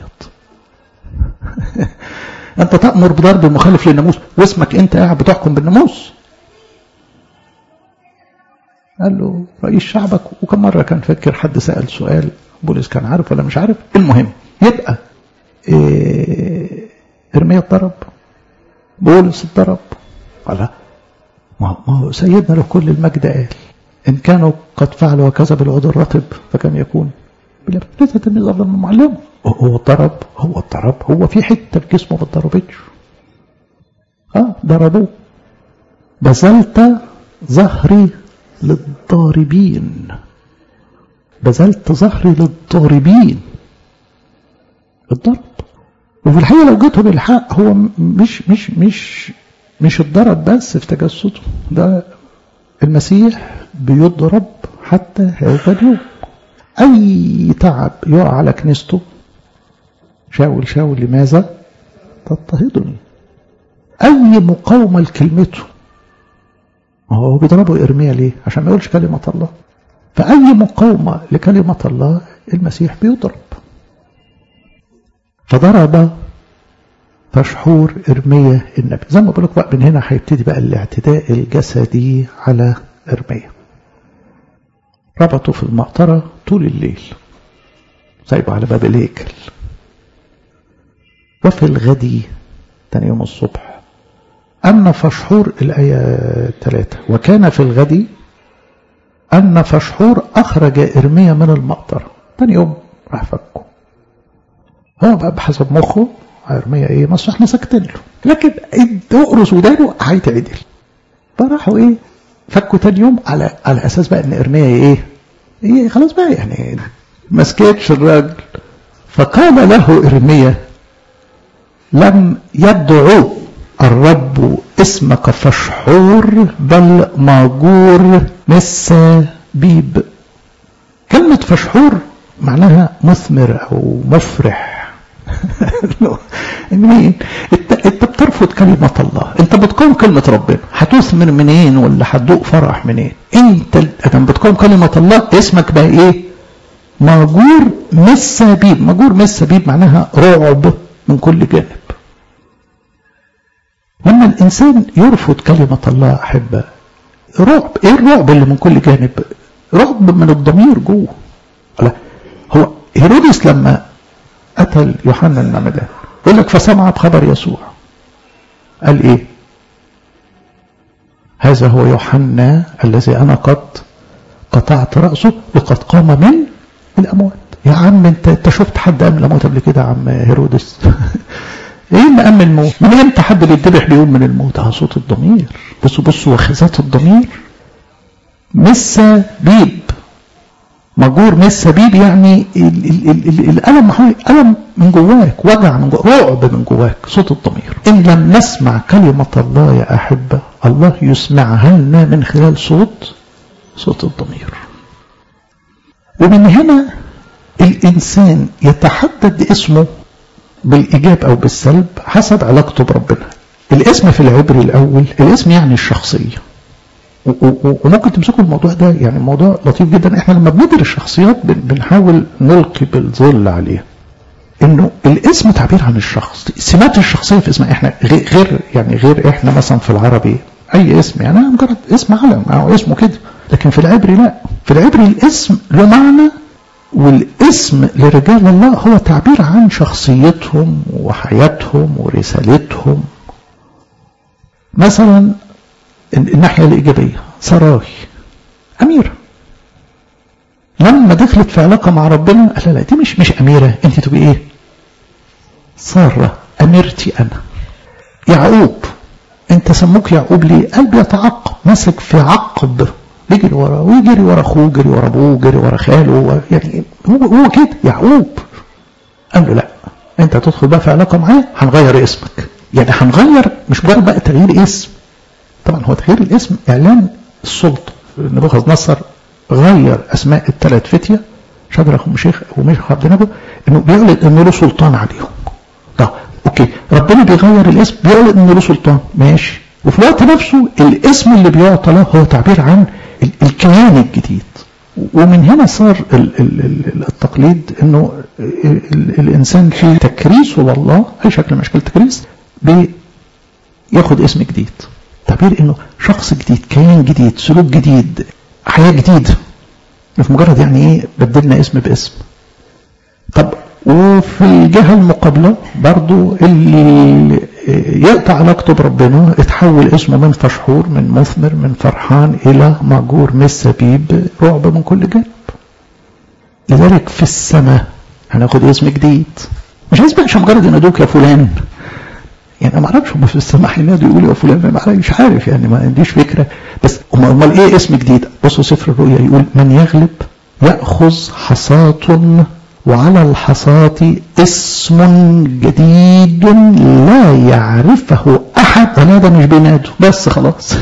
انت تأمر بضرب المخالف للناموس واسمك انت قاعد بتحكم بالناموس قال له رئيس شعبك وكم مرة كان فاكر حد سأل سؤال بولس كان عارف ولا مش عارف المهم يبقى إيه ارميا اتضرب بولس اتضرب قال ما هو سيدنا له كل المجد قال إن كانوا قد فعلوا وكذا بالعود الرطب فكم يكون ليس تلميذ أفضل من معلمه هو ضرب هو ضرب هو في حتة في جسمه ما اتضربتش اه ضربوه بذلت ظهري للضاربين بذلت ظهري للضاربين الضرب وفي الحقيقة لو جيتوا بالحق هو مش مش مش مش الضرب بس في تجسده ده المسيح بيضرب حتى هذا اليوم أي تعب يقع على كنيسته شاول شاول لماذا تضطهدني أي مقاومة لكلمته هو بيضربه إرميا ليه عشان ما يقولش كلمة الله فأي مقاومة لكلمة الله المسيح بيضرب فضرب فشحور إرميا النبي زي ما بقول لك بقى من هنا هيبتدي بقى الاعتداء الجسدي على إرميا ربطوا في المقطرة طول الليل سايبه على باب الهيكل وفي الغد تاني يوم الصبح أن فشحور الآية ثلاثة وكان في الغد أن فشحور أخرج إرميا من المقطرة تاني يوم راح فكه هو بقى بحسب مخه إرميا إيه مصر إحنا ساكتين له لكن اقرص ودانه هيتعدل فراحوا إيه فكوا تاني يوم على على أساس بقى إن إرميا إيه إيه خلاص بقى يعني ما سكتش الراجل فقال له إرميا لم يدعو الرب اسمك فشحور بل ماجور مسابيب كلمة فشحور معناها مثمر أو مفرح منين انت, انت بترفض كلمة الله انت بتقوم كلمة ربنا هتثمر منين ولا هتدوق فرح منين انت لما بتقوم كلمة الله اسمك بقى ايه ماجور مسابيب ماجور مسابيب معناها رعب من كل جانب لما الإنسان يرفض كلمة الله أحبة رعب إيه الرعب اللي من كل جانب رعب من الضمير جوه لا هو هيرودس لما قتل يوحنا المعمدان يقول لك فسمع بخبر يسوع قال إيه هذا هو يوحنا الذي أنا قد قطعت رأسه وقد قام من الأموات يا عم انت انت شفت حد قام من الأموات قبل كده يا عم هيرودس ايه اللي امن الموت من امتى حد بيتذبح بيقوم من الموت اه صوت الضمير بصوا بصوا وخزات الضمير مسا بيب مجور مسا بيب يعني ال ال ال ال الالم محمول الم من جواك وجع من جواك رعب من جواك صوت الضمير ان لم نسمع كلمه الله يا احبه الله يسمعها لنا من خلال صوت صوت الضمير ومن هنا الإنسان يتحدد اسمه بالإيجاب أو بالسلب حسب علاقته بربنا الاسم في العبري الأول الاسم يعني الشخصية وممكن تمسكوا الموضوع ده يعني موضوع لطيف جدا احنا لما بندرس الشخصيات بنحاول نلقي بالظل عليها انه الاسم تعبير عن الشخص سمات الشخصيه في اسمها احنا غير يعني غير احنا مثلا في العربي اي اسم يعني مجرد اسم علم او اسمه كده لكن في العبري لا في العبري الاسم له معنى والاسم لرجال الله هو تعبير عن شخصيتهم وحياتهم ورسالتهم مثلا الناحية الإيجابية سراي أميرة لما دخلت في علاقة مع ربنا قال لا دي مش مش أميرة أنت تبقي إيه سارة أميرتي أنا يعقوب أنت سموك يعقوب ليه قال بيتعقب ماسك في عقب بيجري ورا ويجري ورا اخوه جري ورا ابوه جري ورا خاله يعني هو هو كده يعقوب قال له لا انت هتدخل بقى في علاقه معايا هنغير اسمك يعني هنغير مش مجرد بقى تغيير اسم طبعا هو تغيير الاسم اعلان السلطه نبوخذ نصر غير اسماء الثلاث فتيه شدرخ ومشيخ ومشيخ عبد نبو انه بيعلن انه له سلطان عليهم طب اوكي ربنا بيغير الاسم بيعلن انه له سلطان ماشي وفي الوقت نفسه الاسم اللي بيعطى له هو تعبير عن الكيان الجديد ومن هنا صار التقليد انه الانسان في تكريسه لله اي شكل من اشكال التكريس بياخد اسم جديد تعبير انه شخص جديد كيان جديد سلوك جديد حياه جديده مش مجرد يعني ايه بدلنا اسم باسم طب وفي الجهة المقابلة برضو اللي يقطع علاقته بربنا اتحول اسمه من فشحور من مثمر من فرحان إلى مأجور من السبيب رعب من كل جانب لذلك في السماء هناخد اسم جديد مش اسم مش مجرد ينادوك يا فلان يعني ما اعرفش هم في السماء هينادوا يقولوا يا فلان ما مش عارف يعني ما عنديش فكره بس امال ايه اسم جديد بصوا سفر الرؤيا يقول من يغلب ياخذ حصاه وعلى الحصاة اسم جديد لا يعرفه أحد أنا ده مش بيناده بس خلاص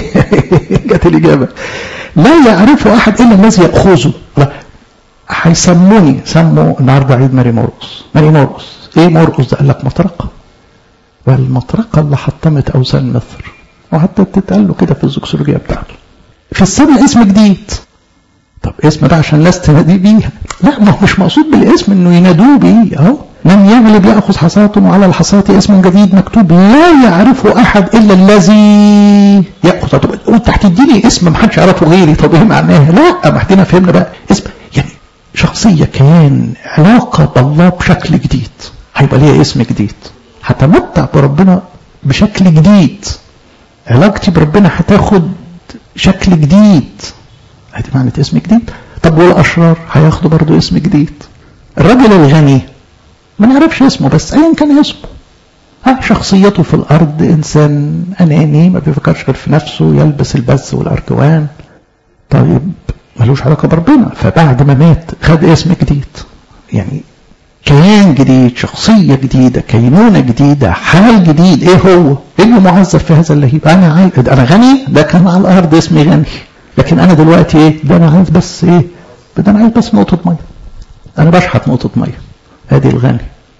جت الإجابة لا يعرفه أحد إلا الذي يأخذه لا هيسموني سموا النهارده عيد ماري مرقص ماري مرقص ايه مرقص ده قال لك مطرقه والمطرقه اللي حطمت اوثان مصر وحتى تتقال له كده في الزوكسولوجيا بتاعته في السنه اسم جديد طب اسم ده عشان الناس تناديه بيه لا ما هو مش مقصود بالاسم انه ينادوه بيه اهو من يغلب ياخذ حصاته وعلى الحصاة اسم جديد مكتوب لا يعرفه احد الا الذي ياخذ طب وانت هتديني اسم ما حدش يعرفه غيري طب ايه معناها لا ما احنا فهمنا بقى اسم يعني شخصيه كيان علاقه بالله بشكل جديد هيبقى ليها اسم جديد هتمتع بربنا بشكل جديد علاقتي بربنا هتاخد شكل جديد ادي معنى اسم جديد طب والاشرار هياخدوا برضه اسم جديد الراجل الغني ما نعرفش اسمه بس ايا كان اسمه ها شخصيته في الارض انسان اناني ما بيفكرش غير في نفسه يلبس البس والارجوان طيب ملوش علاقه بربنا فبعد ما مات خد اسم جديد يعني كيان جديد شخصية جديدة كينونة جديدة حال جديد ايه هو ايه اللي معذب في هذا اللهيب انا عايز انا غني ده كان على الارض اسمي غني لكن انا دلوقتي ايه ده انا عايز بس ايه ده انا عايز بس نقطة مية انا بشحت نقطة مية ادي الغني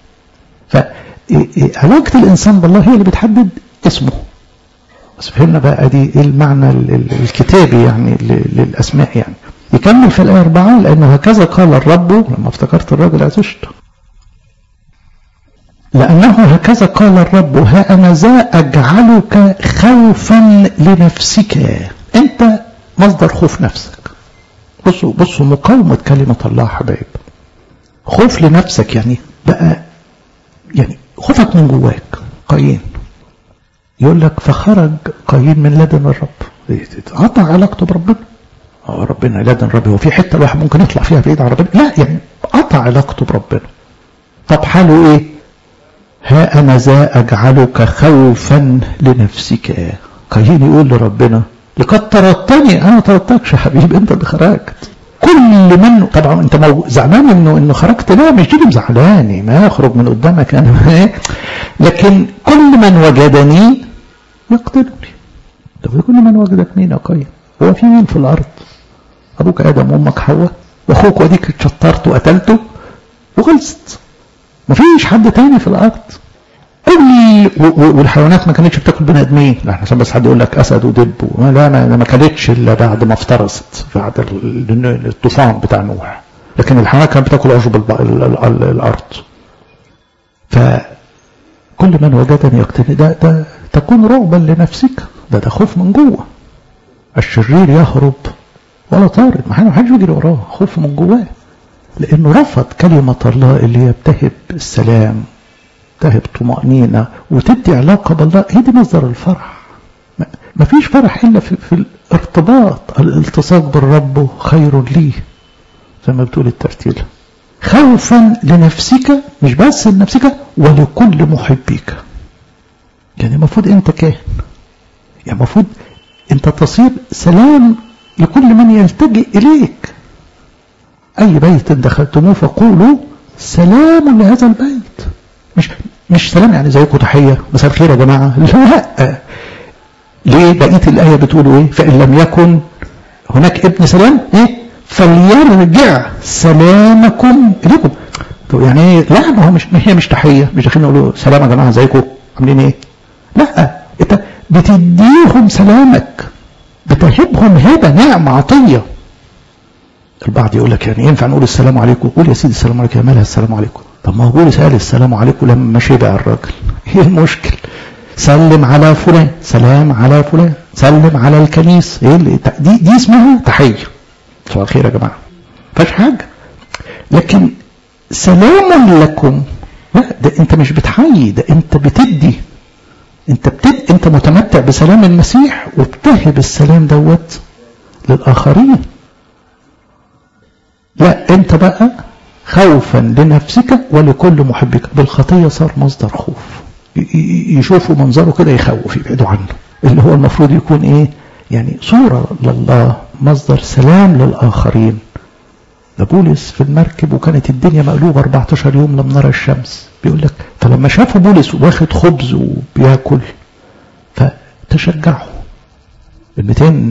فعلاقة الانسان بالله هي اللي بتحدد اسمه بس فهمنا بقى دي ايه المعنى الكتابي يعني للاسماء يعني يكمل في الآية أربعة لأنه هكذا قال الرب لما افتكرت الرجل عزشته لأنه هكذا قال الرب ها أنا ذا أجعلك خوفا لنفسك أنت مصدر خوف نفسك بصوا بصوا مقاومة كلمة الله حبايب خوف لنفسك يعني بقى يعني خوفك من جواك قايين يقول لك فخرج قايين من لدن الرب قطع علاقته بربنا ربنا لدن ربي هو في حته الواحد ممكن يطلع فيها بعيد عن ربنا لا يعني قطع علاقته بربنا طب حاله ايه ها أنا ذا أجعلك خوفا لنفسك قايين يقول لربنا لقد طردتني أنا ما طردتكش يا حبيبي أنت اللي خرجت كل من طبعا انت مو... زعلان انه انه خرجت لا مش دي اللي مزعلاني ما اخرج من قدامك انا لكن كل من وجدني يقتلني طب كل من وجدك مين يا قايين هو في مين في الارض ابوك ادم وامك حواء واخوك وديك اتشطرت وقتلته وخلصت مفيش حد تاني في الارض كل والحيوانات ما كانتش بتاكل بني ادمين لا عشان بس حد يقول لك اسد ودب لا ما, ما كانتش الا بعد ما افترست بعد الطوفان بتاع نوح لكن الحيوانات كانت بتاكل عشب الارض فكل من وجدني يقتلني ده, ده تكون رعبا لنفسك ده ده خوف من جوه الشرير يهرب ولا طارد ما حدش بيجري وراه خوف من جواه لانه رفض كلمه الله اللي هي بتهب السلام تهب طمأنينة وتدي علاقة بالله هي دي مصدر الفرح ما فيش فرح إلا في, في الارتباط الالتصاق بالرب خير لي زي ما بتقول الترتيل خوفا لنفسك مش بس لنفسك ولكل محبيك يعني المفروض انت كاهن يعني المفروض انت تصير سلام لكل من يلتجئ اليك اي بيت دخلتموه فقولوا سلام لهذا البيت مش مش سلام يعني زيكم تحيه مساء الخير يا جماعه لا ليه بقيه الايه بتقول ايه فان لم يكن هناك ابن سلام ايه فليرجع سلامكم اليكم طب يعني ايه لا ما هو مش هي مش تحيه مش داخلين نقول سلام يا جماعه ازيكم عاملين ايه لا انت بتديهم سلامك بتهبهم هبه نعمه عطيه البعض يقول لك يعني ينفع نقول السلام عليكم قول يا سيدي السلام عليكم يا مالها السلام عليكم طب ما هو بولس قال السلام عليكم لما شبع الراجل ايه المشكل سلم على فلان سلام على فلان سلم على الكنيسة ايه اللي دي دي اسمها تحية صباح الخير يا جماعة فاش حاجة لكن سلام لكم لا ده انت مش بتحيي ده انت بتدي انت بتد انت متمتع بسلام المسيح وبتهب السلام دوت للآخرين لا انت بقى خوفا لنفسك ولكل محبك بالخطية صار مصدر خوف يشوفوا منظره كده يخوف يبعدوا عنه اللي هو المفروض يكون ايه يعني صورة لله مصدر سلام للآخرين ده بولس في المركب وكانت الدنيا مقلوبة 14 يوم لم نرى الشمس بيقول لك فلما شافوا بولس واخد خبز وبياكل فتشجعوا ال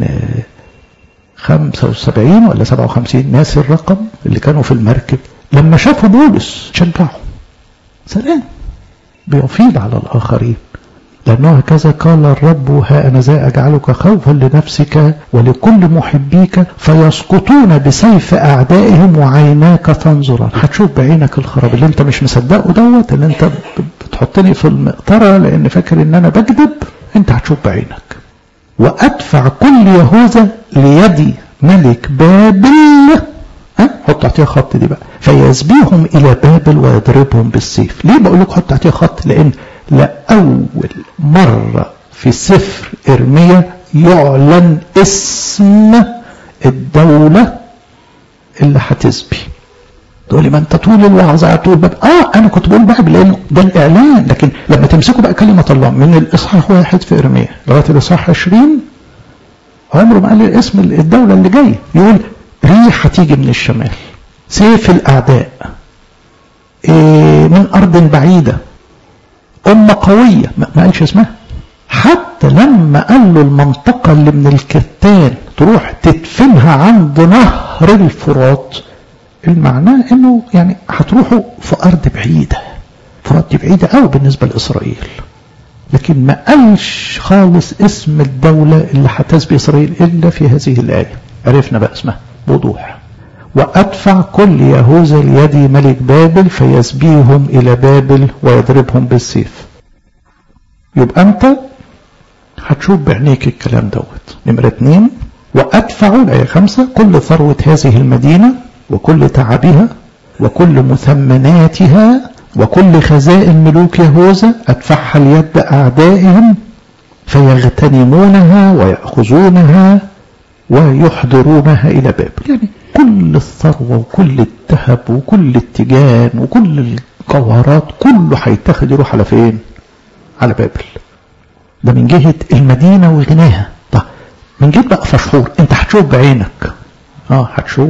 275 ولا 57 ناس الرقم اللي كانوا في المركب لما شافوا بولس شجعوا سلام بيفيض على الآخرين لأنه هكذا قال الرب ها أنا ذا أجعلك خوفا لنفسك ولكل محبيك فيسقطون بسيف أعدائهم وعيناك تنظرا هتشوف بعينك الخراب اللي انت مش مصدقه دوت اللي انت بتحطني في المقطرة لأن فاكر ان أنا بكذب انت هتشوف بعينك وأدفع كل يهوذا ليدي ملك بابل ها حط تحتيها خط دي بقى فيسبيهم الى بابل ويضربهم بالسيف ليه بقول لك حط تحتيها خط لان لاول مره في سفر ارميا يعلن اسم الدوله اللي هتسبي تقول لي ما انت طول الوعظ طول باب اه انا كنت بقول باب لانه ده الاعلان لكن لما تمسكوا بقى كلمه الله من الاصحاح واحد في ارميا لغايه الاصحاح 20 عمره ما قال لي اسم الدوله اللي جايه يقول ريح هتيجي من الشمال سيف الأعداء إيه من أرض بعيدة أمة قوية ما قالش اسمها حتى لما قال له المنطقة اللي من الكتان تروح تدفنها عند نهر الفرات المعنى انه يعني هتروحوا في ارض بعيدة فرات دي بعيدة قوي بالنسبة لإسرائيل لكن ما قالش خالص اسم الدولة اللي هتسبي إسرائيل إلا في هذه الآية عرفنا بقى اسمها بوضوح وأدفع كل يهوذا ليدي ملك بابل فيسبيهم إلى بابل ويضربهم بالسيف يبقى أنت هتشوف بعينيك الكلام دوت نمرة اتنين وأدفع الآية خمسة كل ثروة هذه المدينة وكل تعبها وكل مثمناتها وكل خزائن ملوك يهوذا أدفعها ليد أعدائهم فيغتنمونها ويأخذونها ويحضرونها إلى بابل يعني كل الثروة وكل الذهب وكل التيجان وكل جوهرات كله هيتاخد يروح على فين على بابل ده من جهة المدينة وغناها طب من جهة بقى فشحور انت هتشوف بعينك اه هتشوف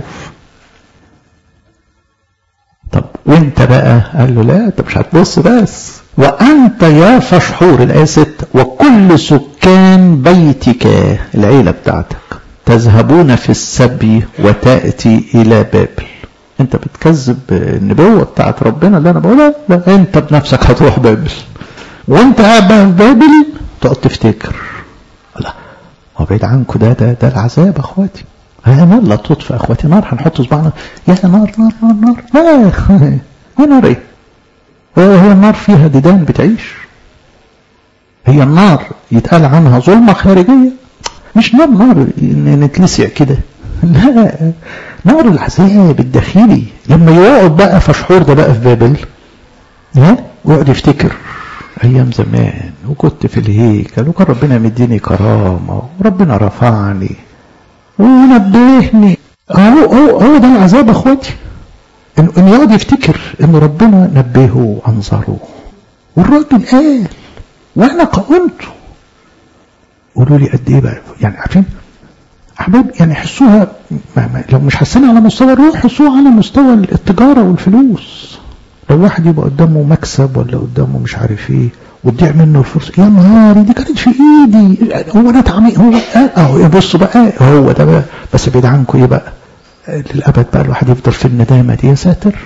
طب وانت بقى قال له لا انت مش هتبص بس وانت يا فشحور الايه 6 وكل سكان بيتك العيله بتاعتك تذهبون في السبي وتاتي الى بابل انت بتكذب النبوه بتاعت ربنا اللي انا بقولها لا انت بنفسك هتروح بابل وانت قاعد بقى في بابل تقعد تفتكر لا هو بعيد عنكم ده ده ده العذاب اخواتي ها نار لا تطفئ اخواتي نار هنحط صباعنا يا نار نار نار نار لا يا نار ايه هي النار فيها ديدان بتعيش هي النار يتقال عنها ظلمة خارجية مش نار نار نتلسع كده لا نار العذاب الداخلي لما يقعد بقى فشحور ده بقى في بابل ها ويقعد يفتكر ايام زمان وكنت في الهيكل وكان ربنا مديني كرامه وربنا رفعني ونبهني هو هو هو ده العذاب اخواتي انه إن يقعد يفتكر ان ربنا نبهه وانظره والراجل قال وانا قاومته قولوا لي قد ايه بقى يعني عارفين احباب يعني حسوها ما ما لو مش حاسين على مستوى الروح حسوها على مستوى التجاره والفلوس لو واحد يبقى قدامه مكسب ولا قدامه مش عارف ايه وتضيع منه الفرصه يا نهاري دي كانت في ايدي هو انا تعميق هو اهو بصوا بقى هو ده بقى بس بعيد عنكم ايه بقى للابد بقى الواحد يفضل في الندامه دي يا ساتر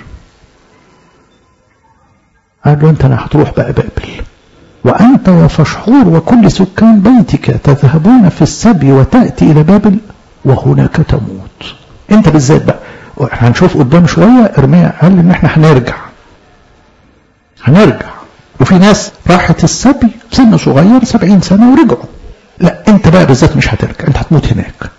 قال له انت انا هتروح بقى بابل وانت يا فشحور وكل سكان بيتك تذهبون في السبي وتاتي الى بابل وهناك تموت انت بالذات بقى هنشوف قدام شويه ارميا قال ان احنا هنرجع هنرجع وفي ناس راحت السبي سن صغير سبعين سنة ورجعوا لا انت بقى بالذات مش هترجع انت هتموت هناك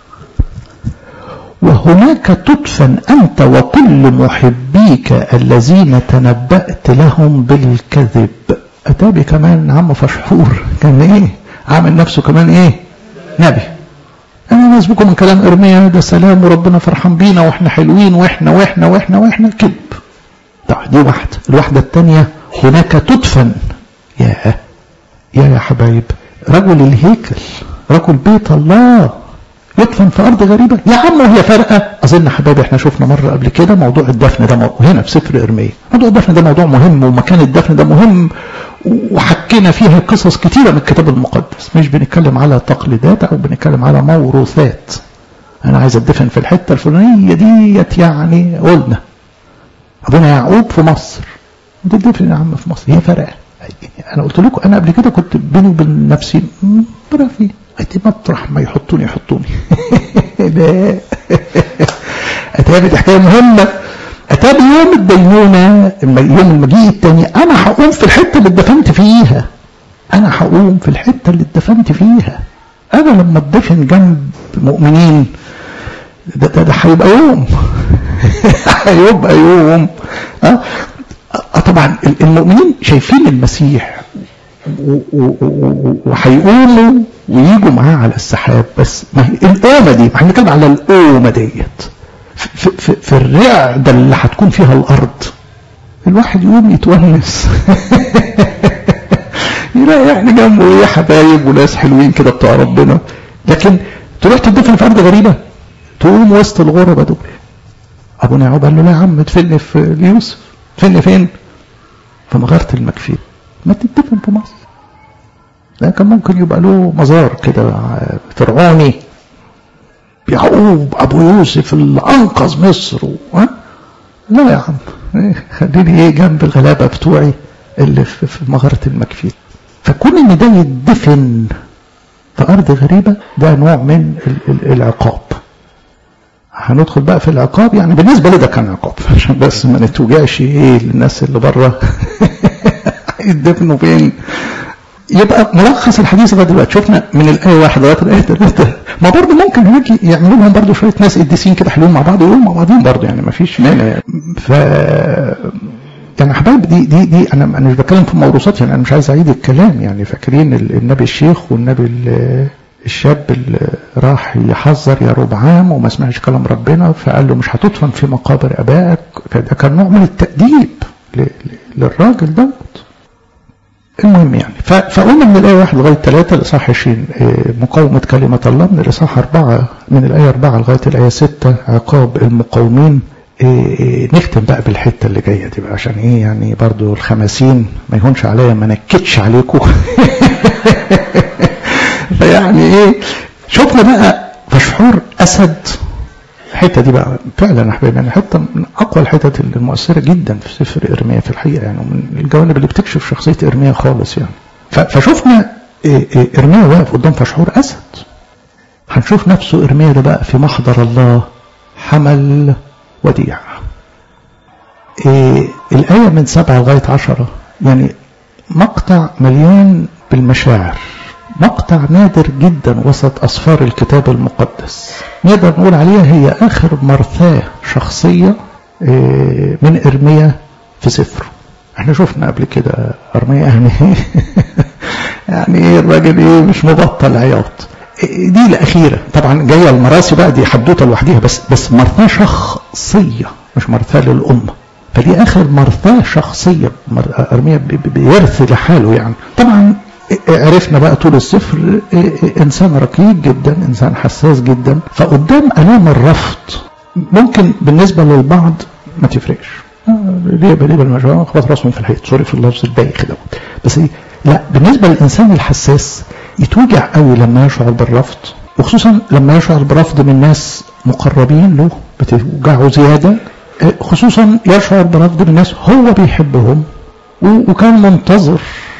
وهناك تدفن انت وكل محبيك الذين تنبأت لهم بالكذب اتابي كمان عم فشحور كان ايه عامل نفسه كمان ايه نبي انا نسبكم من كلام ارميا ده سلام وربنا فرحان بينا واحنا حلوين واحنا واحنا واحنا واحنا كذب طيب دي واحده الواحده الثانيه هناك تدفن يا يا يا حبايب رجل الهيكل رجل بيت الله يدفن في ارض غريبه يا عم وهي فارقه اظن حبايبي احنا شفنا مره قبل كده موضوع الدفن ده هنا في سفر ارميا موضوع الدفن ده موضوع مهم ومكان الدفن ده مهم وحكينا فيها قصص كتيره من الكتاب المقدس مش بنتكلم على تقليدات او بنتكلم على موروثات انا عايز اتدفن في الحته الفلانيه ديت يعني قلنا ابونا يعقوب في مصر وتدفن يا عم في مصر هي فرقه انا قلت لكم انا قبل كده كنت بيني وبين نفسي فرق فيه ادي مطرح ما يحطوني يحطوني لا اتابع دي حكايه مهمه اتابع يوم الدينونه يوم المجيء الثاني انا هقوم في الحته اللي اتدفنت فيها انا هقوم في الحته اللي اتدفنت فيها انا لما اتدفن جنب مؤمنين ده ده, ده هيبقى يوم هيبقى يوم أه؟ طبعا المؤمنين شايفين المسيح وهيقوموا ويجوا معاه على السحاب بس ما هي القومة دي احنا بنتكلم على القومة ديت في, في, في الرعدة اللي هتكون فيها الأرض الواحد يقوم يتونس يلاقي احنا جنبه ايه حبايب وناس حلوين كده بتوع ربنا لكن تروح تدفن في أرض غريبة تقوم وسط الغربة دول أبونا يعقوب قال له لا يا عم ادفني في يوسف ادفني فين؟ في مغارة المكفيل ما تدفن في مصر لكن ممكن يبقى له مزار كده فرعوني يعقوب ابو يوسف اللي انقذ مصر ها لا يا عم خليني ايه جنب الغلابه بتوعي اللي في, في مغاره المكفيل فكون ان ده يدفن في ارض غريبه ده نوع من العقاب هندخل بقى في العقاب يعني بالنسبه لي ده كان عقاب عشان بس ما نتوجعش ايه للناس اللي بره يدفنوا فين يبقى ملخص الحديث ده دلوقتي شفنا من الايه واحد لغايه الايه ثلاثه ما برضه ممكن هناك يعملوا لهم برضه شويه ناس قديسين كده حلوين مع بعض ويقولوا مع بعضين برضه يعني ما فيش مانع ف يعني حبايب دي دي دي انا انا مش بتكلم في موروثات يعني انا مش عايز اعيد الكلام يعني فاكرين النبي الشيخ والنبي الشاب اللي راح يحذر يا ربعام وما سمعش كلام ربنا فقال له مش هتدفن في مقابر ابائك فده كان نوع من التأديب للراجل دوت المهم يعني فقلنا من الآية 1 لغاية 3 الإصحاح 20 مقاومة كلمة الله من الإصحاح 4 من الآية 4 لغاية الآية 6 عقاب المقاومين نختم بقى بالحتة اللي جاية دي بقى عشان إيه يعني برضو الخمسين ما يهونش عليا ما نكتش عليكم فيعني إيه شفنا بقى فشحور أسد الحته دي بقى فعلا يا احبابي يعني حته من اقوى الحتت المؤثره جدا في سفر ارميا في الحقيقه يعني ومن الجوانب اللي بتكشف شخصيه ارميا خالص يعني فشفنا ارميا واقف قدام فشحور اسد هنشوف نفسه ارميا ده بقى في محضر الله حمل وديع إيه الآية من سبعة لغاية عشرة يعني مقطع مليان بالمشاعر مقطع نادر جدا وسط أسفار الكتاب المقدس نقدر نقول عليها هي آخر مرثاة شخصية من إرميا في سفره احنا شفنا قبل كده إرميا يعني يعني ايه الراجل ايه مش مبطل عياط دي الأخيرة طبعا جاية المراسي بقى دي حدوتة لوحديها بس بس مرثاة شخصية مش مرثاة للأمة فدي آخر مرثاة شخصية أرميا بيرثي لحاله يعني طبعا عرفنا بقى طول السفر انسان رقيق جدا انسان حساس جدا فقدام الام الرفض ممكن بالنسبه للبعض ما تفرقش ليه ليه بالمجموعه خبط راسهم في الحيط سوري في اللفظ البايخ دوت بس إيه؟ لا بالنسبه للانسان الحساس يتوجع قوي لما يشعر بالرفض وخصوصا لما يشعر برفض من ناس مقربين له بتوجعه زياده خصوصا يشعر برفض من ناس هو بيحبهم وكان منتظر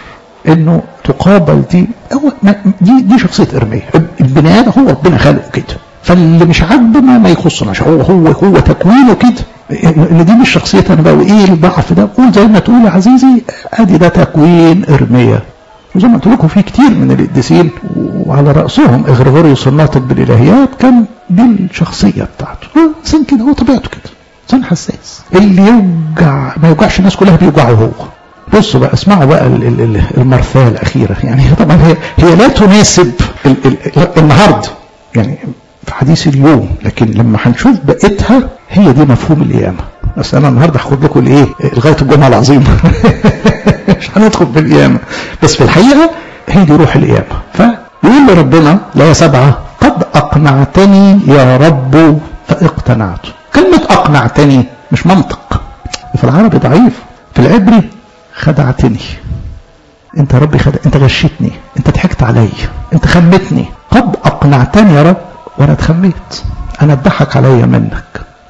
انه تقابل دي هو دي دي شخصيه ارميا البني ادم هو ربنا خلقه كده فاللي مش عاجبه ما, ما يخصناش هو هو هو تكوينه كده اللي دي مش شخصيتي انا بقى وايه الضعف ده قول زي ما تقول يا عزيزي ادي ده تكوين ارميا وزي ما قلت لكم في كتير من القديسين وعلى راسهم اغريغوريوس الناطق بالالهيات كان دي الشخصيه بتاعته انسان كده هو طبيعته كده انسان حساس اللي يوجع ما يوجعش الناس كلها بيوجعه هو بصوا بقى اسمعوا بقى المرثاة الأخيرة يعني طبعا هي هي لا تناسب ال ال النهارده يعني في حديث اليوم لكن لما هنشوف بقيتها هي دي مفهوم القيامة بس أنا النهارده هاخد لكم الإيه لغاية الجمعة العظيمة مش هندخل في القيامة بس في الحقيقة هي دي روح القيامة فيقول لربنا لا سبعة قد أقنعتني يا رب فاقتنعت كلمة أقنعتني مش منطق في العربي ضعيف في العبري خدعتني انت يا ربي خدع انت غشيتني انت ضحكت عليا انت خمتني قد اقنعتني يا رب وانا اتخميت انا اتضحك عليا منك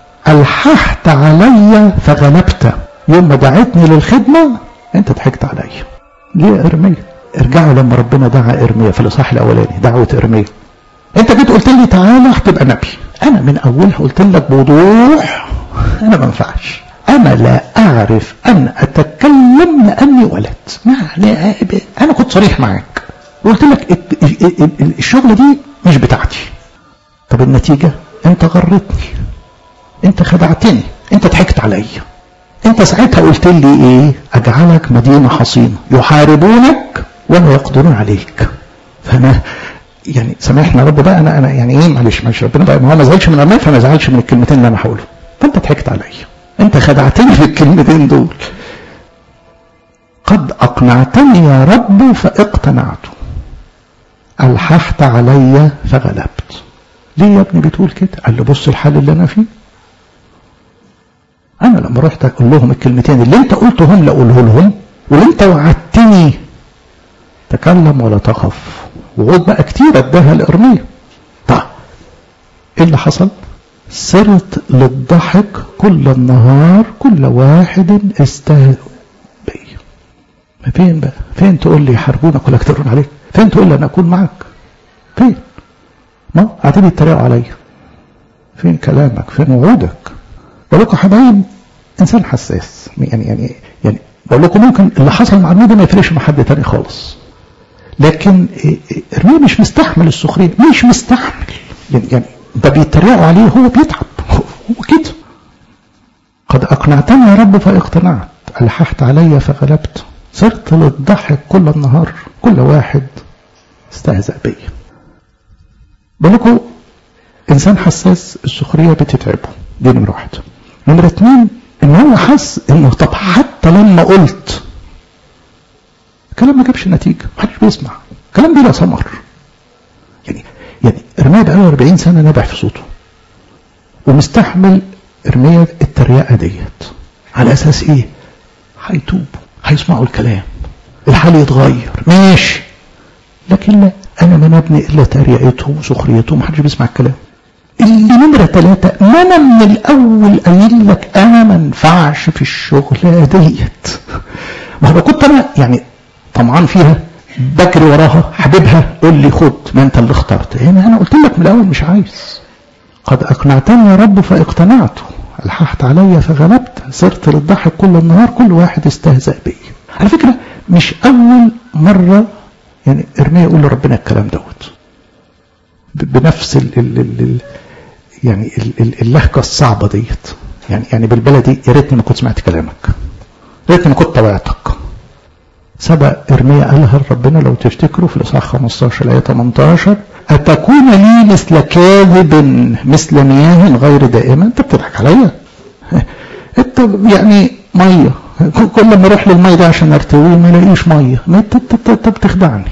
الححت عليا فغلبت يوم ما دعيتني للخدمه انت ضحكت عليا ليه ارميا ارجعوا لما ربنا دعا ارميا في الاصحاح الاولاني دعوه ارميا انت جيت قلت لي تعالى هتبقى نبي انا من اولها قلت لك بوضوح انا ما ينفعش أنا لا أعرف أن أتكلم لأني ولد يعني أنا كنت صريح معاك وقلت لك الشغل دي مش بتاعتي طب النتيجة أنت غرتني أنت خدعتني أنت ضحكت عليا أنت ساعتها قلت لي إيه أجعلك مدينة حصينة يحاربونك ولا يقدرون عليك فأنا يعني سامحني يا رب بقى أنا أنا يعني إيه معلش معلش ربنا بقى ما هو ما زعلش من أمام فما زعلش من الكلمتين اللي أنا هقولهم فأنت ضحكت عليا انت خدعتني في الكلمتين دول قد اقنعتني يا رب فاقتنعت الححت علي فغلبت ليه يا ابني بتقول كده قال له بص الحال اللي انا فيه انا لما رحت اقول لهم الكلمتين اللي انت قلتهم لاقوله لهم واللي انت وعدتني تكلم ولا تخف وعود بقى كتير اداها لارميا طيب ايه اللي حصل صرت للضحك كل النهار كل واحد استهزأ بي ما فين بقى فين تقول لي يحاربونك ولا يقدرون عليك فين تقول لي انا اكون معك فين ما قاعدين يتريقوا عليا فين كلامك فين وعودك بقول لكم حبايب انسان حساس يعني يعني يعني بقول لكم ممكن اللي حصل مع ارميا ما يفرقش مع حد تاني خالص لكن ارميا مش مستحمل السخريه مش مستحمل يعني يعني ده بيتريقوا عليه هو بيتعب هو كده قد أقنعتني يا رب فاقتنعت ألححت علي فغلبت صرت للضحك كل النهار كل واحد استهزأ بي بقولكم إنسان حساس السخرية بتتعبه دي نمرة واحد نمرة اتنين ان هو حس انه طب حتى لما قلت كلام ما جابش نتيجه محدش بيسمع كلام بلا ثمر يعني يعني ارميا بقاله 40 سنه نابع في صوته ومستحمل ارميا التريقه ديت على اساس ايه؟ هيتوبوا هيسمعوا الكلام الحال يتغير ماشي لكن لا انا ما نبني الا تريقتهم وسخريتهم محدش بيسمع الكلام اللي نمرة ثلاثة ما انا من الاول قايل لك انا ما انفعش في الشغلة ديت ما هو كنت انا يعني طمعان فيها بجري وراها حبيبها قول لي خد ما انت اللي اخترت هنا انا قلت لك من الاول مش عايز قد اقنعتني يا رب فاقتنعت الححت عليا فغلبت صرت للضحك كل النهار كل واحد استهزأ بي على فكرة مش اول مرة يعني ارميا يقول لربنا الكلام دوت بنفس ال ال ال ال يعني اللهجة الصعبة ديت يعني يعني بالبلدي يا ريتني ما كنت سمعت كلامك يا ريتني ما كنت طوعتك سبق ارميا قالها لربنا لو تفتكروا في الاصحاح 15 الايه 18 اتكون لي مثل كاذب مثل مياه غير دائمه انت بتضحك عليا انت يعني ميه كل ما اروح للميه ده عشان ارتويه ما الاقيش ميه انت انت بتخدعني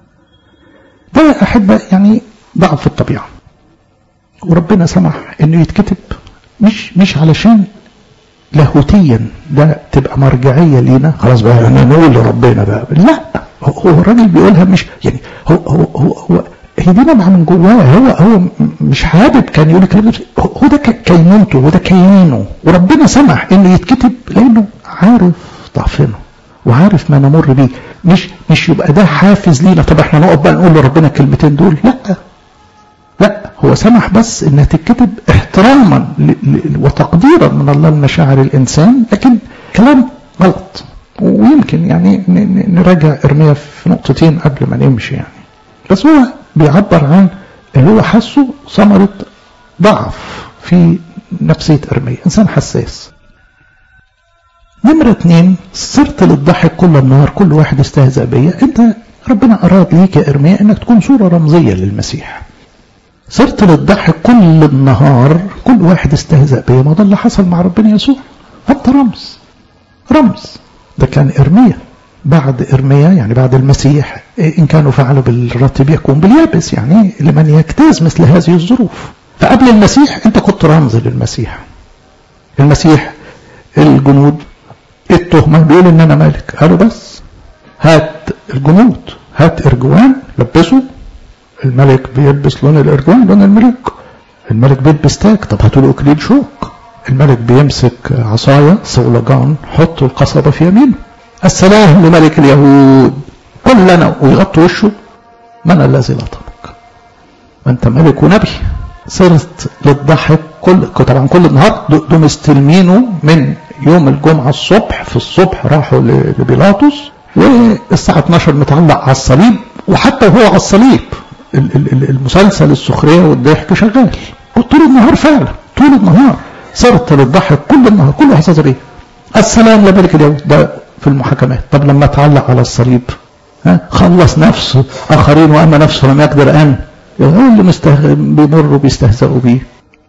ده احب يعني ضعف الطبيعه وربنا سمح انه يتكتب مش مش علشان لاهوتيا ده تبقى مرجعيه لينا خلاص بقى يعني نقول لربنا بقى لا هو الراجل بيقولها مش يعني هو هو هو, هو هي دي نبعه من جواه هو هو مش حابب كان يقول الكلام هو ده كينونته وده كيانه وربنا سمح انه يتكتب لانه عارف ضعفنا وعارف ما نمر بيه مش مش يبقى ده حافز لينا طب احنا نقعد بقى نقول لربنا الكلمتين دول لا لا هو سمح بس انها تتكتب احتراما وتقديرا من الله لمشاعر الانسان لكن كلام غلط ويمكن يعني نراجع ارميا في نقطتين قبل ما نمشي يعني بس هو بيعبر عن اللي هو حاسه ثمرة ضعف في نفسية ارميا انسان حساس نمرة اتنين صرت للضحك كل النهار كل واحد استهزأ بيا انت ربنا اراد ليك يا ارميا انك تكون صورة رمزية للمسيح صرت للضحك كل النهار كل واحد استهزأ بيا ما ده اللي حصل مع ربنا يسوع انت رمز رمز ده كان ارميا بعد ارميا يعني بعد المسيح ان كانوا فعلوا بالرطب يكون باليابس يعني لمن يجتاز مثل هذه الظروف فقبل المسيح انت كنت رمز للمسيح المسيح الجنود التهمة بيقول ان انا ملك قالوا بس هات الجنود هات ارجوان لبسه الملك بيلبس لون الارجوان لون الملك الملك بيلبس تاج طب هاتوا له اكليل شوك الملك بيمسك عصاية صولجان حطوا القصبة في يمينه السلام لملك اليهود قل لنا ويغطي وشه من الذي لطمك وانت ملك ونبي صرت للضحك كل طبعا كل النهار دول مستلمينه من يوم الجمعة الصبح في الصبح راحوا لبيلاطس والساعة 12 متعلق على الصليب وحتى وهو على الصليب المسلسل السخرية والضحك شغال طول النهار فعلا طول النهار صرت للضحك كل النهار كل احساس بيه السلام لملك اليهود ده في المحاكمات طب لما تعلق على الصليب ها خلص نفسه اخرين واما نفسه لم يقدر ان هو اللي مستهزئ بيمروا بيستهزئوا بيه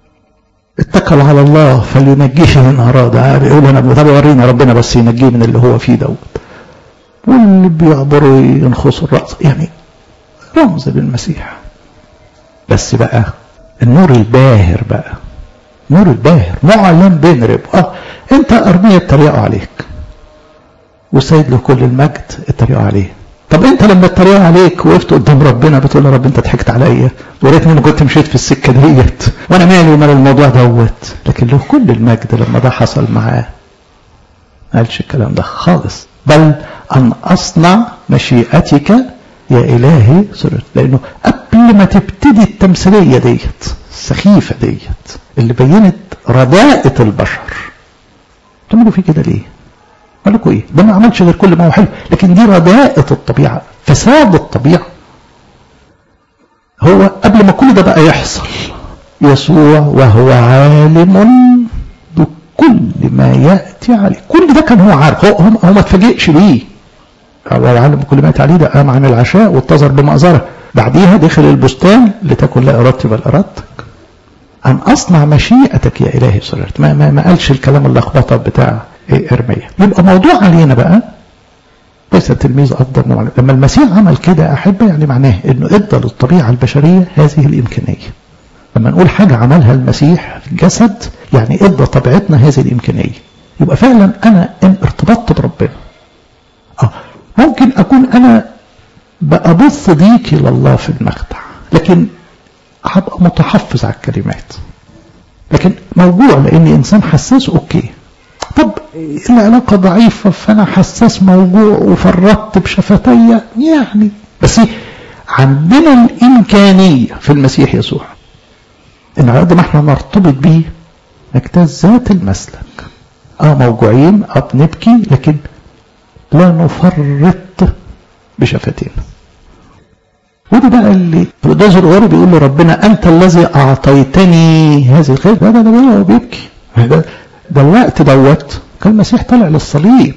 اتكل على الله فلينجيه من اراد بيقول انا طب ورينا ربنا بس ينجيه من اللي هو فيه دوت واللي بيعبروا ينخصوا الراس يعني رمز للمسيح بس بقى النور الباهر بقى نور الباهر معلن بين رب اه انت ارمية اتريقوا عليك والسيد له كل المجد اتريقوا عليه طب انت لما اتريقوا عليك وقفت قدام ربنا بتقول يا رب انت ضحكت عليا وريتني ما كنت مشيت في السكه ديت وانا مالي ومال الموضوع دوت لكن له كل المجد لما ده حصل معاه ما قالش الكلام ده خالص بل ان اصنع مشيئتك يا إلهي سرت لأنه قبل ما تبتدي التمثيلية ديت السخيفة ديت اللي بينت رداءة البشر تعملوا فيه كده ليه مالكوا ايه ده ما عملش غير كل ما هو حلو لكن دي رداءة الطبيعة فساد الطبيعة هو قبل ما كل ده بقى يحصل يسوع وهو عالم بكل ما يأتي عليه كل ده كان هو عارف هو, هو, هو ما اتفاجئش بيه هو العالم بكل ما يأتي عليه ده قام عن العشاء واتظر بمأزرة بعديها دخل البستان لتكن لا إرادتي بل إرادتك أن أصنع مشيئتك يا إلهي سررت ما, ما, ما قالش الكلام اللخبطة بتاع إرميا يبقى موضوع علينا بقى ليس التلميذ أفضل من المعلم لما المسيح عمل كده أحبة يعني معناه أنه إدى للطبيعة البشرية هذه الإمكانية لما نقول حاجة عملها المسيح في الجسد يعني إدى طبيعتنا هذه الإمكانية يبقى فعلا أنا إن ارتبطت بربنا آه ممكن أكون أنا بأبث ضيقي لله في المخدع لكن هبقى متحفظ على الكلمات لكن موضوع لاني انسان حساس اوكي طب العلاقه ضعيفه فانا حساس موجوع وفرطت بشفتي يعني بس عندنا الامكانيه في المسيح يسوع ان على قد ما احنا نرتبط بيه نجتاز ذات المسلك اه موجوعين اه بنبكي لكن لا نفرط بشفتينا ودي بقى اللي القداس الغوري بيقول له ربنا انت الذي اعطيتني هذه الخير ده ده ده هو بيبكي ده, ده الوقت دوت كان المسيح طلع للصليب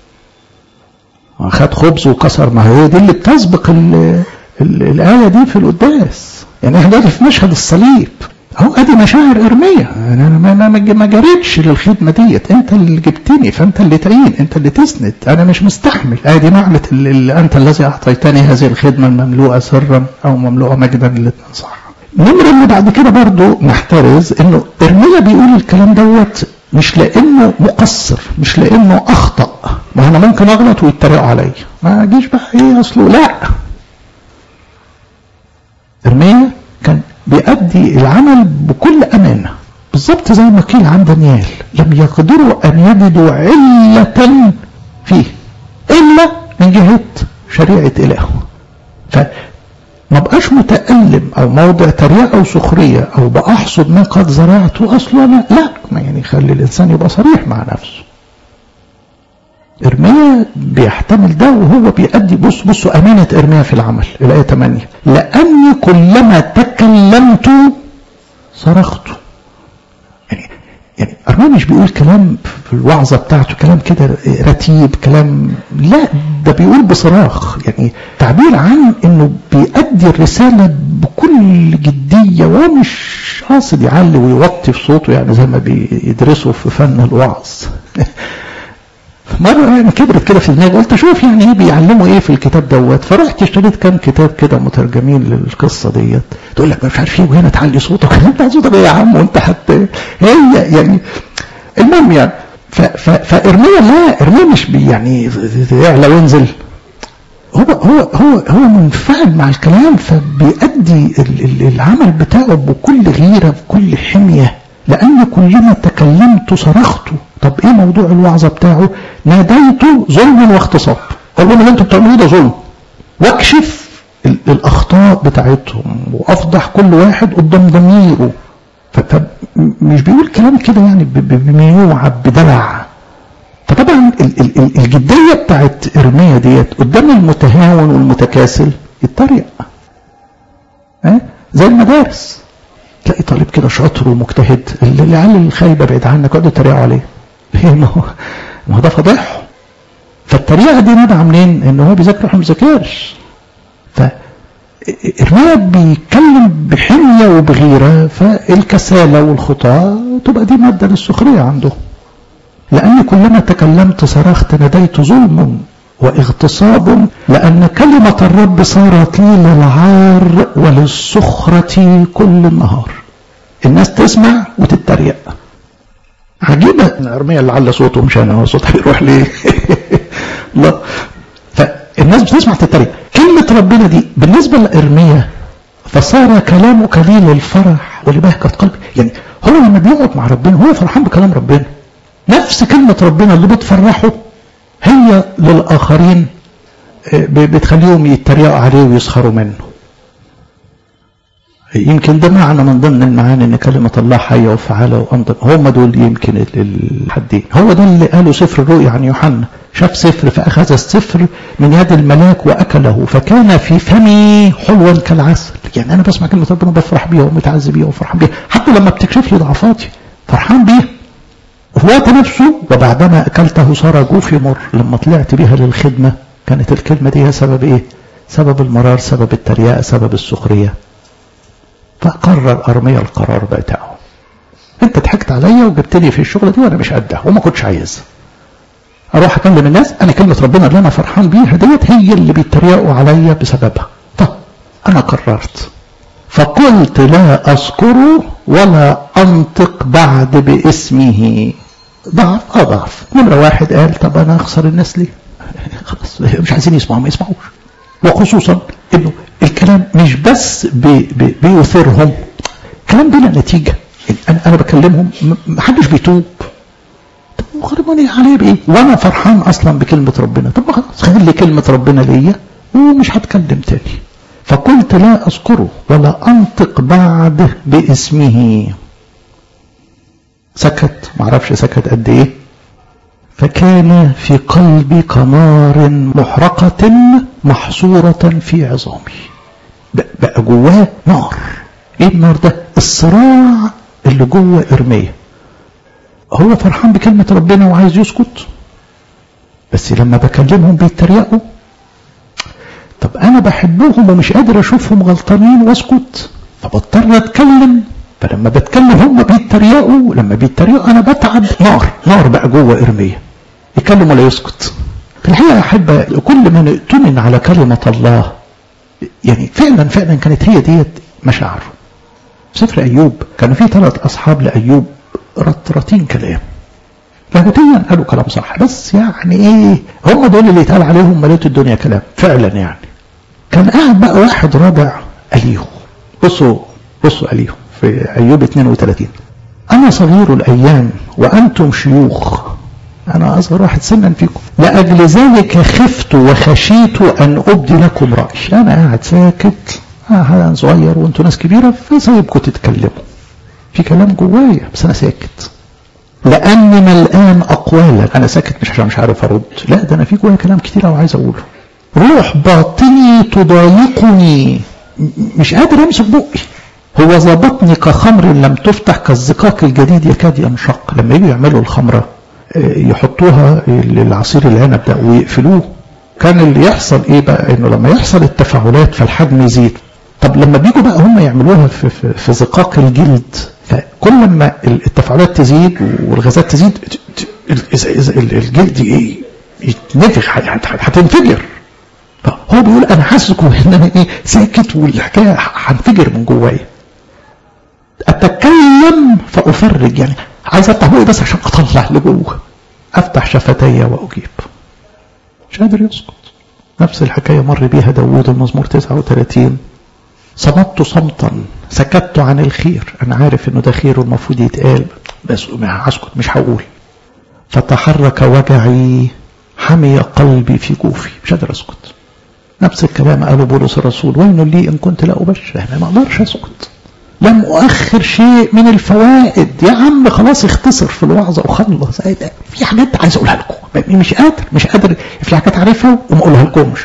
خد خبز وكسر ما هي دي اللي بتسبق ال ال الآية دي في القداس يعني احنا دلوقتي في مشهد الصليب اهو ادي مشاعر ارميه انا ما ما ما جريتش للخدمه ديت انت اللي جبتني فانت اللي تعين انت اللي تسند انا مش مستحمل ادي معنى انت الذي اعطيتني هذه الخدمه المملوءه سرا او مملوءه مجدا الاثنين صح النمره اللي بعد كده برضو نحترز انه ارميه بيقول الكلام دوت مش لانه مقصر مش لانه اخطا ما انا ممكن اغلط ويتريقوا عليا ما اجيش بقى ايه اصله لا ارميه كان بيأدي العمل بكل أمانة بالظبط زي ما قيل عن دانيال لم يقدروا أن يجدوا علة فيه إلا من جهة شريعة إلهه فما بقاش متألم أو موضع تريقة أو سخرية أو بأحصد ما قد زرعته أصلا لا ما يعني خلي الإنسان يبقى صريح مع نفسه إرميا بيحتمل ده وهو بيأدي بص بصوا أمانة إرميا في العمل الآية 8 لأني كلما تكلمت صرخت يعني يعني أرميا مش بيقول كلام في الوعظة بتاعته كلام كده رتيب كلام لا ده بيقول بصراخ يعني تعبير عن انه بيأدي الرسالة بكل جدية ومش قاصد يعلي ويوطي في صوته يعني زي ما بيدرسوا في فن الوعظ مرة يعني كبرت كده في دماغي قلت اشوف يعني ايه بيعلموا ايه في الكتاب دوت فرحت اشتريت كام كتاب كده مترجمين للقصة ديت تقول لك مش عارف ايه وهنا تعلي صوتك انت صوتك ايه يا عم وانت حتى هي يعني المهم يعني فارميا لا ارميا مش بي يعني يعلى وينزل هو هو هو هو منفعل مع الكلام فبيأدي العمل بتاعه بكل غيرة بكل حمية لأن كلما تكلمت صرخت طب ايه موضوع الوعظة بتاعه ناديت ظلما واغتصاب قال لهم اللي انتوا بتعملوه ده ظلم واكشف الاخطاء بتاعتهم وافضح كل واحد قدام ضميره فمش بيقول كلام كده يعني بميوعة بدلع فطبعا الجدية بتاعت ارميا ديت قدام المتهاون والمتكاسل يتريق اه؟ زي المدارس تلاقي طالب كده شاطر ومجتهد العيال الخايبه بعيد عنك يقعدوا يتريقوا عليه ما هو ما هو ده فضحه فالتريقه دي نابعه منين؟ ان هو بيذاكر وما بيذاكرش ف ارميا بيتكلم بحميه وبغيره فالكساله والخطاه تبقى دي ماده للسخريه عنده لاني كلما تكلمت صرخت ناديت ظلم واغتصاب لأن كلمة الرب صارت لي للعار وللسخرة كل النهار الناس تسمع وتتريق عجيبة ان ارميا اللي على صوته مش انا هو صوته هيروح ليه لا فالناس بتسمع تتريق كلمة ربنا دي بالنسبة لارميا فصار كلامه كليل الفرح ولبهجة قلبي يعني هو لما بيقعد مع ربنا هو فرحان بكلام ربنا نفس كلمة ربنا اللي بتفرحه هي للآخرين بتخليهم يتريقوا عليه ويسخروا منه يمكن ده معنى من ضمن المعاني ان كلمة الله حية وفعالة وانضم هم دول يمكن الحدين هو ده اللي قاله سفر الرؤيا عن يوحنا شاف سفر فأخذ السفر من يد الملاك وأكله فكان في فمي حلوا كالعسل يعني أنا بسمع كلمة ربنا بفرح بيها ومتعز بيها وفرحان بيها حتى لما بتكشف لي ضعفاتي فرحان بيها وفي وقت نفسه وبعدما أكلته صار جوفي مر لما طلعت بها للخدمة كانت الكلمة دي سبب إيه سبب المرار سبب الترياء سبب السخرية فقرر ارميا القرار بتاعه انت ضحكت عليا وجبت لي في الشغله دي وانا مش قدها وما كنتش عايزها اروح اكلم الناس انا كلمه ربنا اللي انا فرحان بيها ديت هي اللي بيتريقوا عليا بسببها طب انا قررت فقلت لا اذكره ولا انطق بعد باسمه ضعف اه ضعف نمره واحد قال طب انا اخسر الناس ليه خلاص مش عايزين يسمعوا ما يسمعوش وخصوصا انه الكلام مش بس بي بي بيثيرهم كلام بلا نتيجه انا انا بكلمهم ما حدش بيتوب طب وخربوني عليه بايه وانا فرحان اصلا بكلمه ربنا طب خلاص خلي كلمه ربنا ليا ومش هتكلم تاني فقلت لا اذكره ولا انطق بعد باسمه سكت معرفش سكت قد ايه فكان في قلبي كنار محرقة محصورة في عظامي بقى جواه نار ايه النار ده الصراع اللي جوه ارميا هو فرحان بكلمة ربنا وعايز يسكت بس لما بكلمهم بيتريقوا طب انا بحبهم ومش قادر اشوفهم غلطانين واسكت فبضطر اتكلم فلما بتكلم هم بيتريقوا لما بيتريقوا انا بتعب نار نار بقى جوه ارميا يتكلم ولا يسكت في الحقيقه احب كل ما نؤتمن على كلمه الله يعني فعلا فعلا كانت هي ديت مشاعره سفر ايوب كان في ثلاث اصحاب لايوب رطرطين كلام لاهوتيا قالوا كلام صح بس يعني ايه هم دول اللي يتقال عليهم مليت الدنيا كلام فعلا يعني كان قاعد بقى واحد رابع اليهو بصوا بصوا اليهو في ايوب 32 انا صغير الايام وانتم شيوخ انا اصغر واحد سنا فيكم لاجل ذلك خفت وخشيت ان ابدي لكم رايي انا قاعد ساكت اه صغير وانتم ناس كبيره فسايبكم تتكلموا في كلام جوايا بس انا ساكت لاني ملآن اقوالا انا ساكت مش عشان مش عارف ارد لا ده انا في جوايا كلام كتير وعايز اقوله روح باطني تضايقني مش قادر امسك بقي هو ظبطني كخمر لم تفتح كالزقاق الجديد يكاد ينشق لما يجوا يعملوا الخمره يحطوها للعصير العنب ده ويقفلوه كان اللي يحصل ايه بقى انه لما يحصل التفاعلات فالحجم يزيد طب لما بيجوا بقى هم يعملوها في, في, في زقاق الجلد فكل ما التفاعلات تزيد والغازات تزيد الجلد ايه يتنفخ هتنفجر فهو بيقول انا حاسس ان انا ايه ساكت والحكايه هنفجر من جوايا اتكلم فافرج يعني عايز افتح بوقي بس عشان اطلع لجوه افتح شفتي واجيب مش قادر يسكت نفس الحكايه مر بيها داوود المزمور 39 صمت صمتا سكت عن الخير انا عارف انه ده خير والمفروض يتقال بس هسكت مش هقول فتحرك وجعي حمي قلبي في جوفي مش قادر اسكت نفس الكلام قاله بولس الرسول وين لي ان كنت لا ابشر انا ما اقدرش اسكت لم أؤخر شيء من الفوائد يا عم خلاص اختصر في الوعظة وخلص في حاجات عايز أقولها لكم مش قادر مش قادر في حاجات عارفها وما أقولها لكمش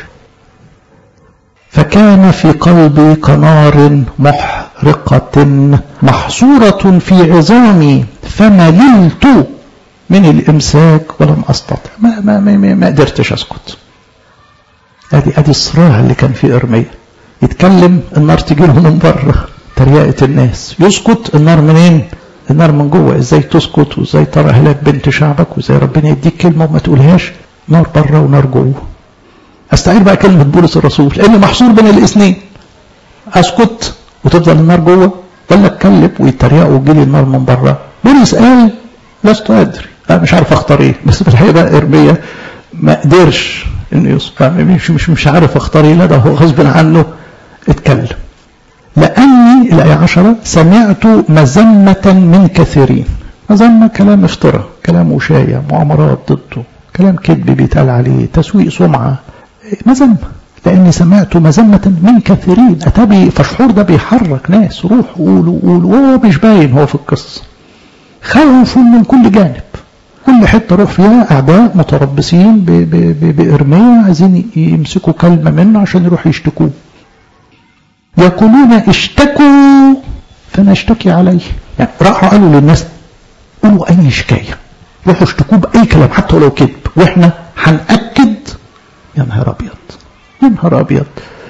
فكان في قلبي كنار محرقة محصورة في عظامي فمللت من الإمساك ولم أستطع ما, ما, ما, ما قدرتش أسكت ادي ادي الصراع اللي كان في ارميا يتكلم النار تجي له من بره تريقة الناس يسكت النار منين النار من جوه ازاي تسكت وازاي ترى هلاك بنت شعبك وازاي ربنا يديك كلمه وما تقولهاش نار بره ونار جوه استعير بقى كلمه بولس الرسول لاني محصور بين الاثنين اسكت وتفضل النار جوه ولا اتكلم ويتريقوا ويجي النار من بره بولس قال لست ادري انا مش عارف اختار ايه بس في الحقيقه بقى ارميا ما قدرش انه يصبح مش مش مش عارف اختار ايه لا ده هو غصب عنه اتكلم لاني الايه عشرة سمعت مذمة من كثيرين مذمة كلام افتراء كلام وشاية مؤامرات ضده كلام كذب بيتقال عليه تسويق سمعة مذمة لاني سمعت مذمة من كثيرين اتبي فالشعور ده بيحرك ناس روح قولوا قولوا وهو مش باين هو في القصة خوف من كل جانب كل حتة روح فيها أعداء متربصين بإرمية عايزين يمسكوا كلمة منه عشان يروحوا يشتكوه يقولون اشتكوا فنشتكي عليه يعني راحوا قالوا للناس قولوا أي شكاية روحوا اشتكوه بأي كلام حتى ولو كذب وإحنا هنأكد يا نهار أبيض يا نهار أبيض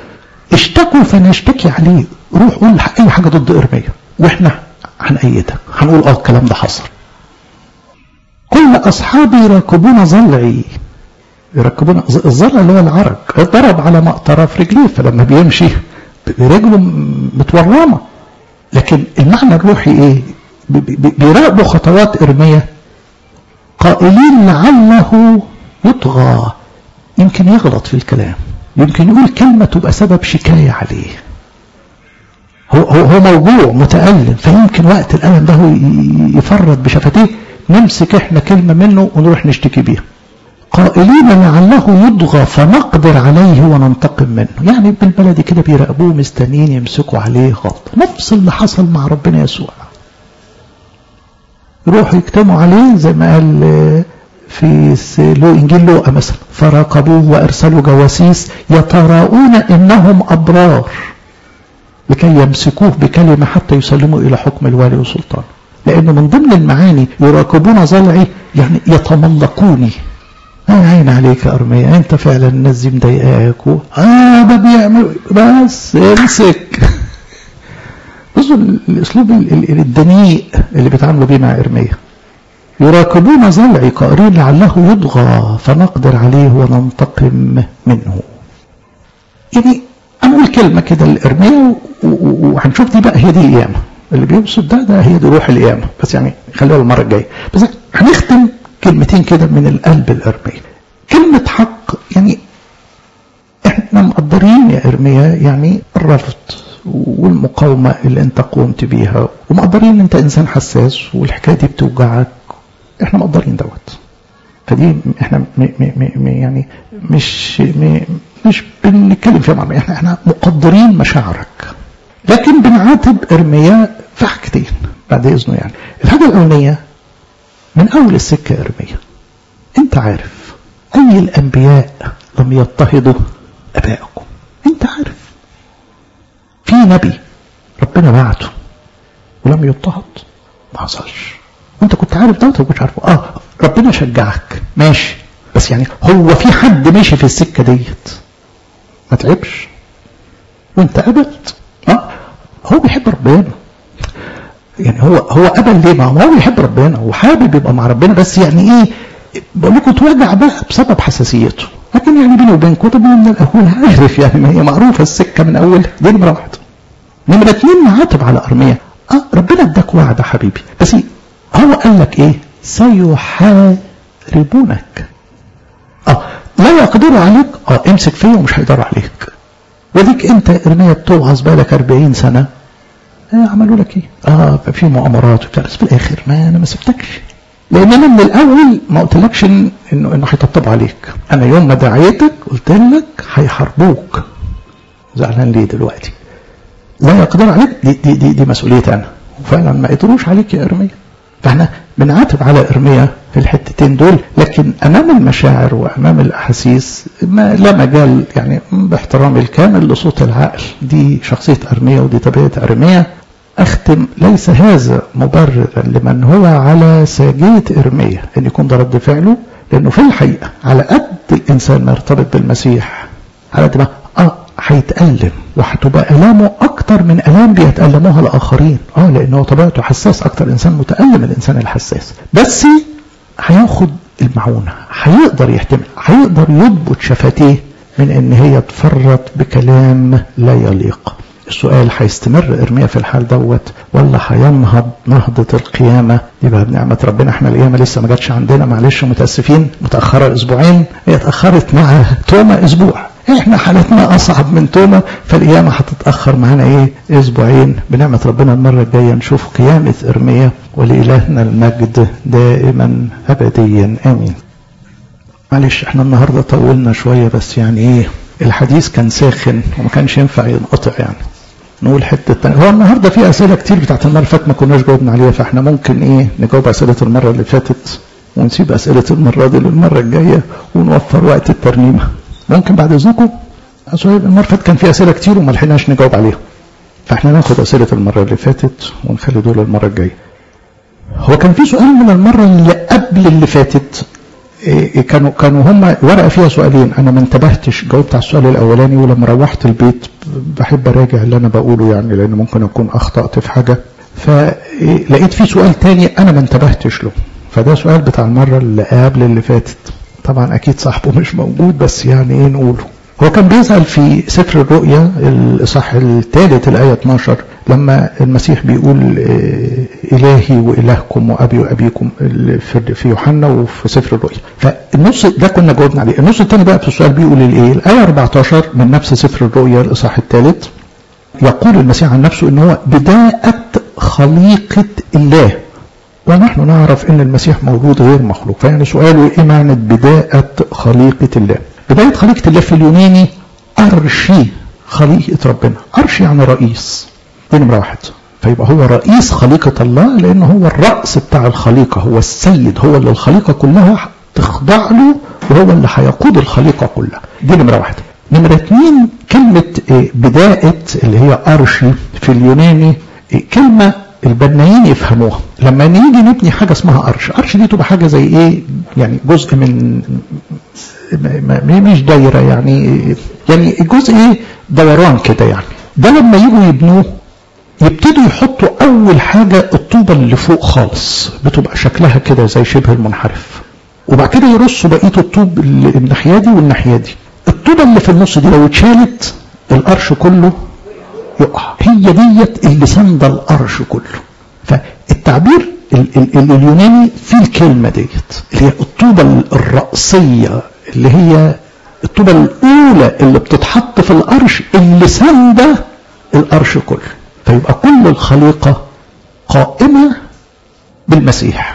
اشتكوا فنشتكي عليه روح قول اي حاجه ضد ارميا واحنا هنأيدك هنقول اه الكلام ده حصل كل اصحابي يراقبون ضلعي يركبون الزرع اللي هو العرج ضرب على مقطره في رجليه فلما بيمشي برجله متورمه لكن المعنى الروحي ايه بيراقبوا خطوات ارميا قائلين لعله يطغى يمكن يغلط في الكلام يمكن يقول كلمة تبقى سبب شكاية عليه هو, هو, هو موجوع متألم فيمكن وقت الألم ده هو يفرط بشفتيه نمسك احنا كلمة منه ونروح نشتكي بيها قائلين لعله يضغى فنقدر عليه وننتقم منه يعني بالبلدي كده بيراقبوه مستنيين يمسكوا عليه غلطة نفس اللي حصل مع ربنا يسوع يروحوا يكتموا عليه زي ما قال في لو انجيل لوقا مثلا فراقبوه وارسلوا جواسيس يتراءون انهم ابرار لكي يمسكوه بكلمه حتى يسلموا الى حكم الوالي وسلطانه لانه من ضمن المعاني يراقبون ضلعي يعني يتملقوني انا عين عليك يا ارميا انت فعلا الناس دي مضايقاك اه ده بيعمل بس امسك بصوا الاسلوب الدنيء اللي بيتعاملوا بيه مع ارميا يراقبون ضلعي قائلين لعله يضغى فنقدر عليه وننتقم منه يعني انا اقول كلمه كده لارميا وهنشوف دي بقى هي دي القيامه اللي بيقصد ده ده هي دي روح القيامه بس يعني خليها المره الجايه بس هنختم كلمتين كده من القلب الارميا كلمه حق يعني احنا مقدرين يا ارميا يعني الرفض والمقاومه اللي انت قمت بيها ومقدرين انت انسان حساس والحكايه دي بتوجعك احنا مقدرين دوت فدي احنا م م م يعني مش م مش بنتكلم فيها مع احنا احنا مقدرين مشاعرك لكن بنعاتب ارميا في حاجتين بعد اذنه يعني الحاجه الاولانيه من اول السكه ارميا انت عارف اي الانبياء لم يضطهدوا ابائكم انت عارف في نبي ربنا بعته ولم يضطهد ما حصلش وانت كنت عارف دوت ولا كنتش عارفه اه ربنا شجعك ماشي بس يعني هو في حد ماشي في السكه ديت ما تعبش وانت قبلت اه هو بيحب ربنا يعني هو هو قبل ليه ما هو بيحب ربنا وحابب يبقى مع ربنا بس يعني ايه بقول لكم اتوجع بقى بسبب حساسيته لكن يعني بيني وبينكم طب من الاول عارف يعني ما هي معروفه السكه من اول دي نمره واحده نمره اثنين نعاتب على ارميا اه ربنا اداك وعد يا حبيبي بس هو قال لك ايه سيحاربونك اه لا يقدروا عليك اه امسك فيا ومش هيقدروا عليك وديك انت ارميا بتوعظ بالك 40 سنه آه عملوا لك ايه اه في مؤامرات وبتاع بس في الاخر ما انا ما سبتكش لان انا من الاول ما قلتلكش انه انه هيطبطبوا عليك انا يوم ما دعيتك قلت لك هيحاربوك زعلان ليه دلوقتي لا يقدر عليك دي دي دي, دي مسؤوليتي انا وفعلا ما قدروش عليك يا ارميا فاحنا بنعاتب على ارميا في الحتتين دول لكن امام المشاعر وامام الاحاسيس ما لا مجال يعني باحترامي الكامل لصوت العقل دي شخصيه ارميا ودي طبيعه ارميا اختم ليس هذا مبررا لمن هو على ساجيه ارميا ان يكون ده رد فعله لانه في الحقيقه على قد الانسان ما يرتبط بالمسيح على قد ما اه هيتألم وهتبقى ألامه أكتر من ألام بيتألموها الآخرين اه لأنه طبيعته حساس أكتر إنسان متألم الإنسان الحساس بس هياخد المعونة هيقدر يحتمل هيقدر يضبط شفتيه من إن هي تفرط بكلام لا يليق السؤال هيستمر ارميا في الحال دوت ولا هينهض نهضة القيامة يبقى بنعمة ربنا احنا القيامة لسه ما جاتش عندنا معلش متأسفين متأخرة أسبوعين هي اتأخرت مع توما أسبوع احنا حالتنا اصعب من توما فالقيامة هتتأخر معانا ايه اسبوعين بنعمة ربنا المرة الجاية نشوف قيامة ارميا ولإلهنا المجد دائما ابديا امين معلش احنا النهاردة طولنا شوية بس يعني ايه الحديث كان ساخن وما كانش ينفع ينقطع يعني نقول حتة تانية هو النهاردة في أسئلة كتير بتاعت المرة اللي فاتت ما كناش جاوبنا عليها فاحنا ممكن ايه نجاوب أسئلة المرة اللي فاتت ونسيب أسئلة المرة دي للمرة الجاية ونوفر وقت الترنيمة ممكن بعد اذنكم المره اللي فاتت كان في اسئله كتير وما لحقناش نجاوب عليها فاحنا ناخد اسئله المره اللي فاتت ونخلي دول المره الجايه هو كان في سؤال من المره اللي قبل اللي فاتت إيه كانوا كانوا هم ورقه فيها سؤالين انا ما انتبهتش جاوبت على السؤال الاولاني ولما روحت البيت بحب اراجع اللي انا بقوله يعني لان ممكن اكون اخطأت في حاجة فلقيت في سؤال تاني انا ما انتبهتش له فده سؤال بتاع المرة اللي قبل اللي فاتت طبعا اكيد صاحبه مش موجود بس يعني ايه نقوله هو كان بيسأل في سفر الرؤيا الإصحاح الثالث الآية 12 لما المسيح بيقول إلهي وإلهكم وأبي وأبيكم في يوحنا وفي سفر الرؤيا فالنص ده كنا جاوبنا عليه النص الثاني بقى في السؤال بيقول الإيه الآية 14 من نفس سفر الرؤيا الإصحاح الثالث يقول المسيح عن نفسه إن هو بداية خليقة الله ونحن نعرف ان المسيح مولود غير مخلوق فيعني سؤاله ايه معنى بداية خليقة الله بداية خليقة الله في اليوناني أرشي خليقة ربنا أرشي يعني رئيس دي نمرة واحد فيبقى هو رئيس خليقة الله لأنه هو الرأس بتاع الخليقة هو السيد هو اللي الخليقة كلها تخضع له وهو اللي هيقود الخليقة كلها دي نمرة واحد نمرة اتنين كلمة بداية اللي هي أرشي في اليوناني كلمة البنايين يفهموها لما نيجي نبني حاجة اسمها أرش أرش دي تبقى حاجة زي إيه يعني جزء من مش دايرة يعني يعني جزء ايه دوران كده يعني ده لما يجوا يبنوه يبتدوا يحطوا اول حاجة الطوبة اللي فوق خالص بتبقى شكلها كده زي شبه المنحرف وبعد كده يرصوا بقية الطوب الناحية دي والناحية دي الطوبة اللي في النص دي لو اتشالت القرش كله يقع هي ديت اللي سند القرش كله فالتعبير ال ال ال اليوناني في الكلمة ديت اللي هي الطوبة الرأسية اللي هي الطوبة الأولى اللي بتتحط في القرش اللي ساندة القرش كله فيبقى كل الخليقة قائمة بالمسيح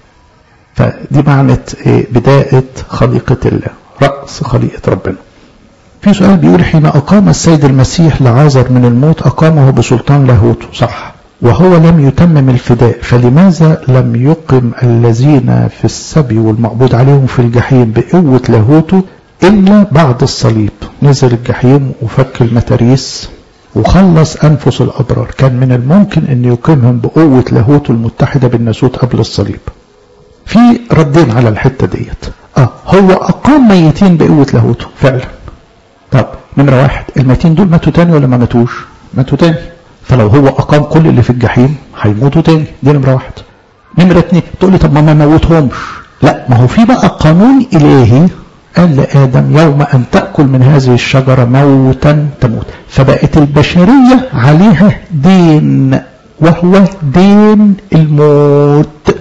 فدي معنى بداية خليقة الله رأس خليقة ربنا في سؤال بيقول حين أقام السيد المسيح لعازر من الموت أقامه بسلطان لاهوته صح وهو لم يتمم الفداء فلماذا لم يقم الذين في السبي والمعبود عليهم في الجحيم بقوة لاهوته إلا بعد الصليب نزل الجحيم وفك المتاريس وخلص أنفس الأبرار كان من الممكن أن يقيمهم بقوة لاهوته المتحدة بالناسوت قبل الصليب في ردين على الحتة ديت آه هو أقام ميتين بقوة لاهوته فعلا طب نمرة واحد الميتين دول ماتوا تاني ولا ما ماتوش ماتوا تاني فلو هو أقام كل اللي في الجحيم هيموتوا تاني دي نمرة واحد نمرة اتنين تقول لي طب ما ما موتهمش لا ما هو في بقى قانون إلهي قال لآدم يوم أن تأكل من هذه الشجرة موتا تموت فبقت البشرية عليها دين وهو دين الموت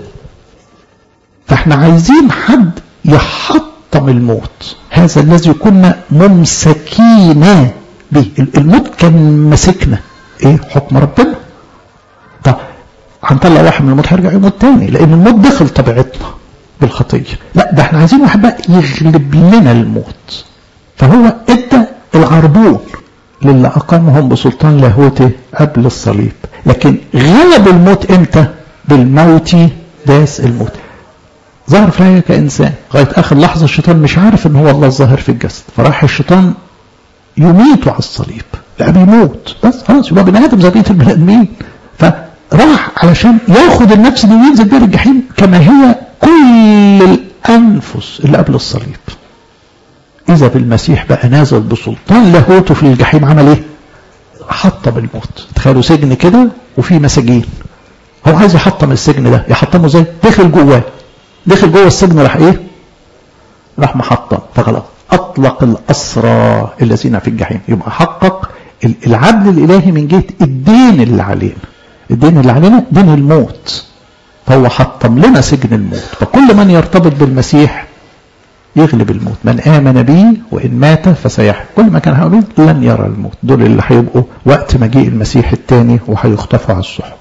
فاحنا عايزين حد يحطم الموت هذا الذي كنا ممسكين به الموت كان مسكنا ايه حكم ربنا طب هنطلع واحد من الموت هيرجع يموت تاني لان الموت دخل طبيعتنا بالخطيه لا ده احنا عايزين واحد بقى يغلب لنا الموت فهو ادى العربون للي اقامهم بسلطان لاهوته قبل الصليب لكن غلب الموت امتى بالموت داس الموت ظهر فيا كانسان لغايه اخر لحظه الشيطان مش عارف ان هو الله الظاهر في الجسد فراح الشيطان يميته على الصليب لا بيموت بس خلاص يبقى بني ادم زي بقيه البني ادمين فراح علشان ياخد النفس دي وينزل بيها الجحيم كما هي كل الانفس اللي قبل الصليب اذا بالمسيح بقى نازل بسلطان لاهوته في الجحيم عمل ايه حطم الموت تخيلوا سجن كده وفي مساجين هو عايز يحطم السجن ده يحطمه ازاي دخل جواه دخل جوه السجن راح ايه راح محطم فخلاص اطلق الاسرى الذين في الجحيم يبقى حقق العدل الالهي من جهه الدين اللي علينا الدين اللي علينا دين الموت فهو حطم لنا سجن الموت فكل من يرتبط بالمسيح يغلب الموت من آمن بي وإن مات فسيحيا كل ما كان هؤلاء لن يرى الموت دول اللي هيبقوا وقت مجيء المسيح الثاني وهيختفوا على السحب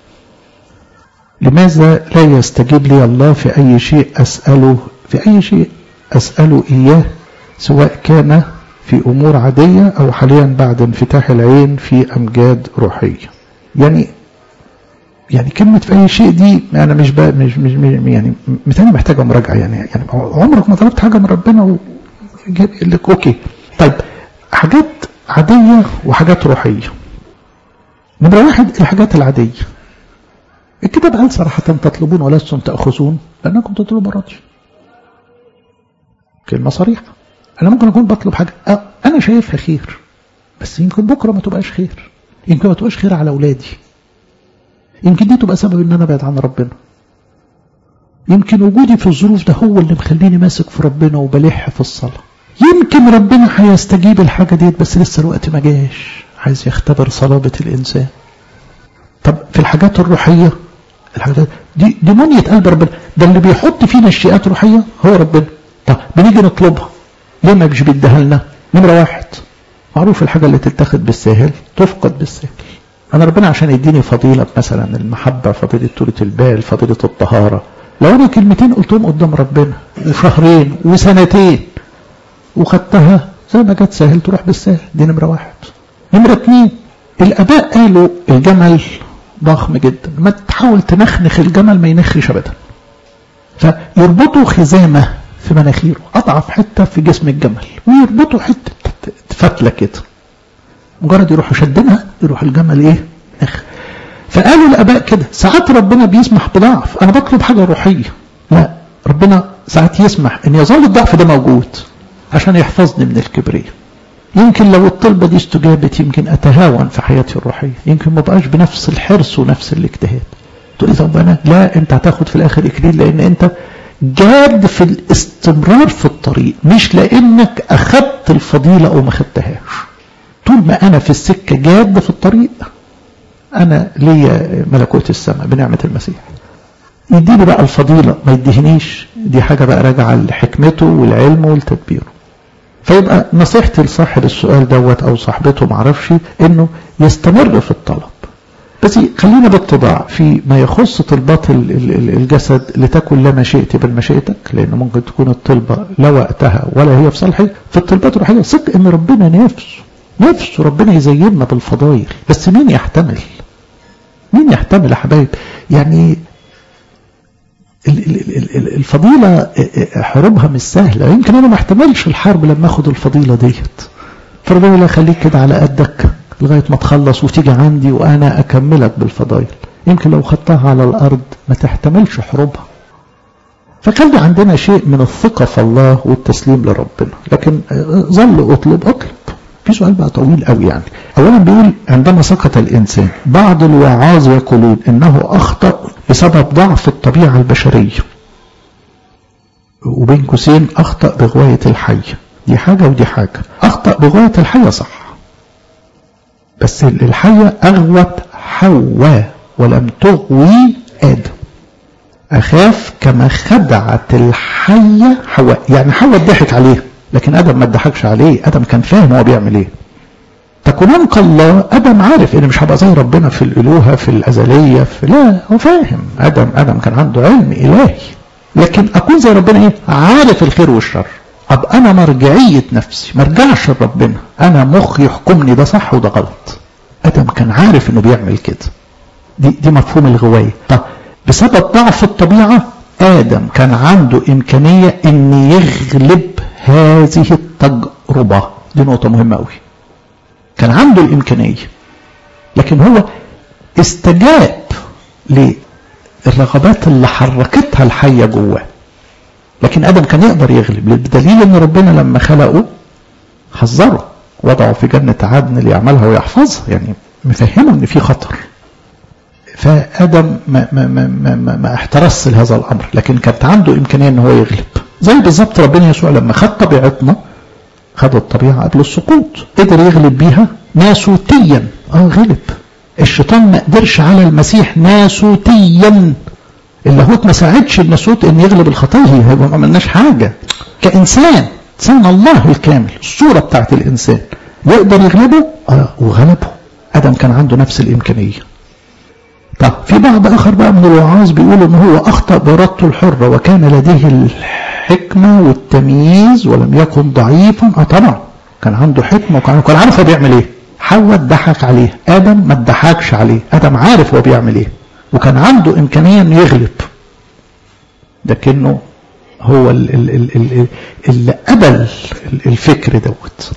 لماذا لا يستجيب لي الله في أي شيء أسأله في أي شيء أسأله إياه سواء كان في أمور عادية أو حاليا بعد انفتاح العين في أمجاد روحية يعني يعني كلمة في أي شيء دي أنا مش بقى مش مش يعني مثلا محتاجة مراجعة يعني يعني عمرك ما طلبت حاجة من ربنا وجاب لك أوكي طيب حاجات عادية وحاجات روحية نمرة واحد الحاجات العادية الكتاب قال صراحة تطلبون ولستم تأخذون لأنكم تطلبوا مراتي كلمة صريحة أنا ممكن أكون بطلب حاجة أنا شايفها خير بس يمكن بكرة ما تبقاش خير يمكن ما تبقاش خير على أولادي يمكن دي تبقى سبب ان انا ابعد عن ربنا يمكن وجودي في الظروف ده هو اللي مخليني ماسك في ربنا وبلح في الصلاة يمكن ربنا هيستجيب الحاجة ديت بس لسه الوقت ما جاش عايز يختبر صلابة الإنسان طب في الحاجات الروحية الحاجات دي دي منية قلب ربنا ده اللي بيحط فينا اشتياقات روحية هو ربنا طب بنيجي نطلبها ليه ما مش بيديها لنا نمرة واحد معروف الحاجة اللي تتاخد بالساهل تفقد بالساهل أنا ربنا عشان يديني فضيلة مثلا المحبة فضيلة طولة البال فضيلة الطهارة لو أنا كلمتين قلتهم قدام ربنا وشهرين وسنتين وخدتها زي ما جت سهل تروح بالسهل دي نمرة واحد نمرة اتنين الآباء قالوا الجمل ضخم جدا ما تحاول تنخنخ الجمل ما ينخش أبدا فيربطوا خزامة في مناخيره أضعف حتة في جسم الجمل ويربطوا حتة فتلة كده مجرد يروحوا شدنها يروح الجمل ايه نخ فقالوا الاباء كده ساعات ربنا بيسمح بضعف انا بطلب حاجه روحيه لا ربنا ساعات يسمح ان يظل الضعف ده موجود عشان يحفظني من الكبرياء يمكن لو الطلبة دي استجابت يمكن أتهاون في حياتي الروحية يمكن ما بقاش بنفس الحرص ونفس الاجتهاد تقول لي طب أنا لا أنت هتاخد في الآخر إكليل لأن أنت جاد في الاستمرار في الطريق مش لأنك أخذت الفضيلة أو ما خدتهاش طول ما أنا في السكة جاد في الطريق أنا ليا ملكوت السماء بنعمة المسيح يديني بقى الفضيلة ما يديهنيش دي حاجة بقى راجعة لحكمته والعلم والتدبيره فيبقى نصيحتي لصاحب السؤال دوت أو صاحبته معرفش إنه يستمر في الطلب بس خلينا باتضاع في ما يخص طلبات الجسد لتكن لا مشيئتي بل مشيئتك لأن ممكن تكون الطلبة لا وقتها ولا هي في صالحي في الطلبات الروحية صدق إن ربنا نفسه نفسه ربنا يزيننا بالفضائل بس مين يحتمل مين يحتمل يا حبايب يعني الفضيلة حروبها مش سهلة يمكن أنا ما احتملش الحرب لما أخد الفضيلة ديت فربنا يقول خليك كده على قدك لغاية ما تخلص وتيجي عندي وأنا أكملك بالفضائل يمكن لو خدتها على الأرض ما تحتملش حروبها فخلي عندنا شيء من الثقة في الله والتسليم لربنا لكن ظل أطلب أطلب في سؤال بقى طويل قوي يعني اولا بيقول عندما سقط الانسان بعض الوعاظ يقولون انه اخطا بسبب ضعف الطبيعه البشريه وبين قوسين اخطا بغوايه الحيه دي حاجه ودي حاجه اخطا بغوايه الحيه صح بس الحيه اغوت حواء ولم تغوي ادم اخاف كما خدعت الحيه حواء يعني حواء ضحك عليها لكن ادم ما اتضحكش عليه ادم كان فاهم هو بيعمل ايه تكونان الله ادم عارف ان مش هبقى زي ربنا في الالوهه في الازليه في لا هو فاهم ادم ادم كان عنده علم الهي لكن اكون زي ربنا ايه عارف الخير والشر ابقى انا مرجعيه نفسي ما ارجعش لربنا انا مخي يحكمني ده صح وده غلط ادم كان عارف انه بيعمل كده دي دي مفهوم الغوايه طب بسبب ضعف الطبيعه ادم كان عنده امكانيه ان يغلب هذه التجربة دي نقطة مهمة أوي كان عنده الإمكانية لكن هو استجاب للرغبات اللي حركتها الحية جواه لكن آدم كان يقدر يغلب بدليل أن ربنا لما خلقه حذره وضعه في جنة عدن ليعملها ويحفظها يعني مفهمه أن في خطر فآدم ما, ما, ما, ما, ما احترس لهذا الأمر لكن كانت عنده إمكانية أن هو يغلب زي بالظبط ربنا يسوع لما خد طبيعتنا خد الطبيعة قبل السقوط قدر يغلب بيها ناسوتيا اه غلب الشيطان ما قدرش على المسيح ناسوتيا اللاهوت ما ساعدش الناسوت ان يغلب الخطيه هيبقى ما عملناش حاجه كانسان انسان الله الكامل الصوره بتاعت الانسان يقدر يغلبه اه وغلبه ادم كان عنده نفس الامكانيه طب في بعض اخر بقى من الوعاظ بيقول ان هو اخطا بارادته الحره وكان لديه الحكمه والتمييز ولم يكن ضعيفا اه طبعا كان عنده حكمه وكان كان عارف هو بيعمل ايه حواء اتضحك عليه ادم ما اتضحكش عليه ادم عارف هو بيعمل ايه وكان عنده امكانيه انه يغلب لكنه هو اللي قبل الفكر دوت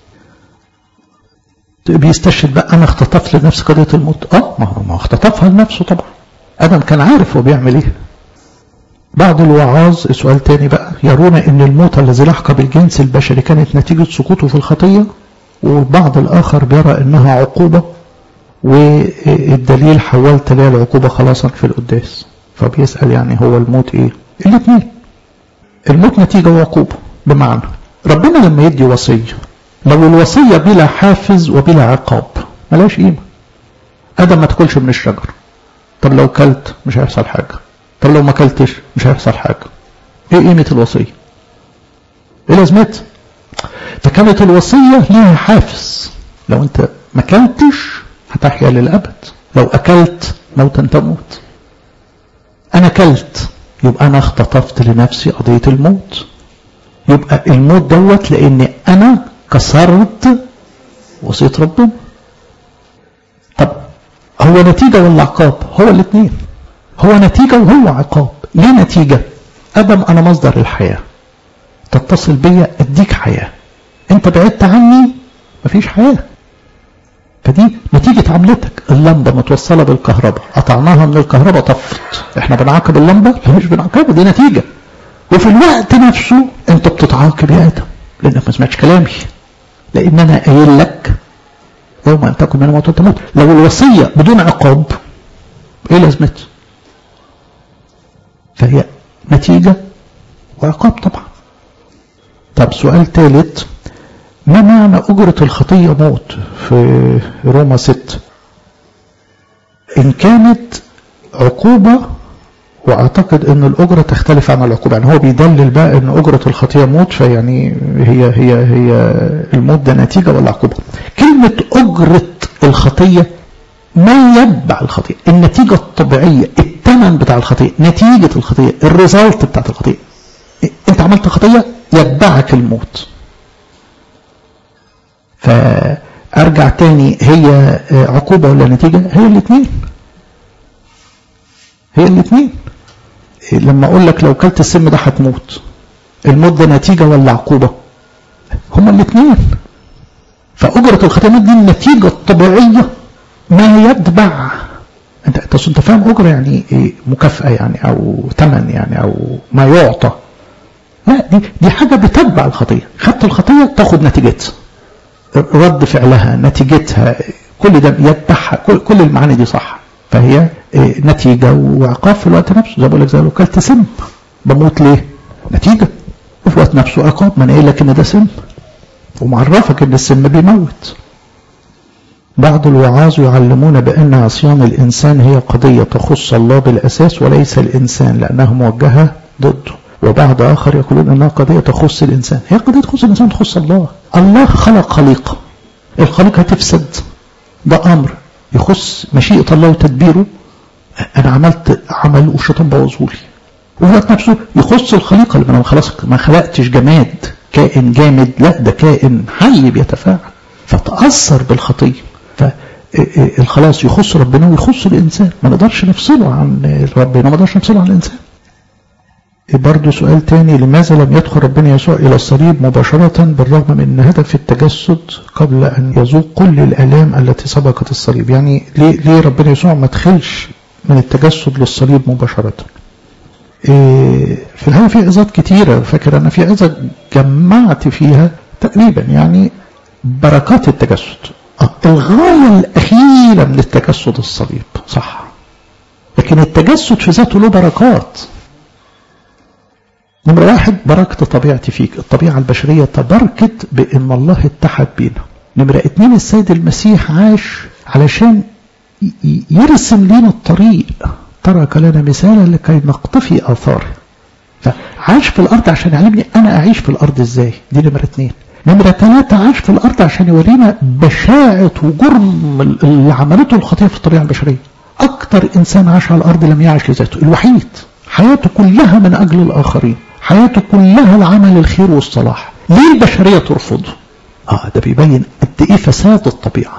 بيستشهد بقى انا اختطف لنفسي قضيه الموت اه ما هو ما اختطفها لنفسه طبعا ادم كان عارف هو بيعمل ايه بعض الوعاظ سؤال تاني بقى يرون ان الموت الذي لحق بالجنس البشري كانت نتيجه سقوطه في الخطيه والبعض الآخر بيرى إنها عقوبة والدليل حولت ليها العقوبة خلاصا في القداس فبيسأل يعني هو الموت إيه الاثنين الموت نتيجة وعقوبة بمعنى ربنا لما يدي وصية لو الوصية بلا حافز وبلا عقاب ملاش قيمة ادم ما تاكلش من الشجر طب لو كلت مش هيحصل حاجة طب لو ما كلتش مش هيحصل حاجة ايه قيمة الوصية ايه لازمتها فكانت الوصية ليها حافز لو انت ما كلتش هتحيا للأبد لو أكلت موتا تموت أنا كلت يبقى أنا اختطفت لنفسي قضية الموت يبقى الموت دوت لأن أنا كسرت وصية ربنا طب هو نتيجة ولا عقاب هو الاثنين هو نتيجة وهو عقاب ليه نتيجة أدم أنا مصدر الحياة تتصل بيا أديك حياة أنت بعدت عني مفيش حياة فدي نتيجة عملتك اللمبة متوصلة بالكهرباء قطعناها من الكهرباء طفت احنا بنعاقب اللمبة لا مش بنعاقبها دي نتيجة وفي الوقت نفسه انت بتتعاقب يا ادم لانك ما سمعتش كلامي لان انا قايل لك يوم ان تكن من الموت تموت لو الوصية بدون عقاب ايه لازمتها فهي نتيجة وعقاب طبعا طب سؤال ثالث ما معنى أجرة الخطية موت في روما ست إن كانت عقوبة وأعتقد أن الأجرة تختلف عن العقوبة يعني هو بيدلل بقى أن أجرة الخطية موت فيعني هي هي هي الموت ده نتيجة ولا عقوبة كلمة أجرة الخطية ما يتبع الخطية النتيجة الطبيعية الثمن بتاع الخطية نتيجة الخطية الريزلت بتاعت الخطية انت عملت خطية يتبعك الموت فارجع تاني هي عقوبة ولا نتيجة هي الاثنين هي الاثنين لما اقول لك لو كلت السم ده هتموت الموت ده نتيجة ولا عقوبة هما الاثنين فأجرة الخطيئة دي النتيجة الطبيعية ما يتبع انت انت فاهم أجرة يعني ايه مكافأة يعني أو ثمن يعني أو ما يعطى لا دي دي حاجة بتتبع الخطية خدت الخطية تاخد نتيجتها رد فعلها نتيجتها كل ده يتبعها كل, كل المعاني دي صح فهي نتيجة وعقاب في الوقت نفسه زي بقول لك زي لو كلت سم بموت ليه؟ نتيجة وفي الوقت نفسه عقاب ما انا قايل لك ان ده سم ومعرفك ان السم بيموت بعض الوعاظ يعلمون بأن عصيان الإنسان هي قضية تخص الله بالأساس وليس الإنسان لأنها موجهة ضده وبعض آخر يقولون أنها قضية تخص الإنسان هي قضية تخص الإنسان تخص الله الله خلق خليقة الخليقة تفسد ده أمر يخص مشيئة الله وتدبيره أنا عملت عمل والشيطان بوظهولي وفي نفسه يخص الخليقة اللي أنا خلاص ما خلقتش جماد كائن جامد لا ده كائن حي بيتفاعل فتأثر بالخطية فالخلاص يخص ربنا ويخص الإنسان ما نقدرش نفصله عن ربنا ما نقدرش نفصله عن الإنسان برضه سؤال تاني لماذا لم يدخل ربنا يسوع إلى الصليب مباشرة بالرغم من أن هدف التجسد قبل أن يذوق كل الآلام التي سبقت الصليب يعني ليه, ليه ربنا يسوع ما دخلش من التجسد للصليب مباشرة إيه في الحقيقة في عظات كتيرة فاكر أنا في عظة جمعت فيها تقريبا يعني بركات التجسد آه الغاية الأخيرة من التجسد الصليب صح لكن التجسد في ذاته له بركات نمرة واحد بركة طبيعتي فيك الطبيعة البشرية تبركت بأن الله اتحد بينا نمرة اتنين السيد المسيح عاش علشان يرسم لنا الطريق ترك لنا مثالا لكي نقتفي آثاره فعاش في الأرض عشان يعلمني أنا أعيش في الأرض إزاي دي نمرة اتنين نمرة ثلاثة عاش في الأرض عشان يورينا بشاعة وجرم اللي عملته الخطيئة في الطبيعة البشرية أكتر إنسان عاش على الأرض لم يعش لذاته الوحيد حياته كلها من أجل الآخرين حياته كلها العمل الخير والصلاح ليه البشرية ترفضه آه ده بيبين قد إيه فساد الطبيعة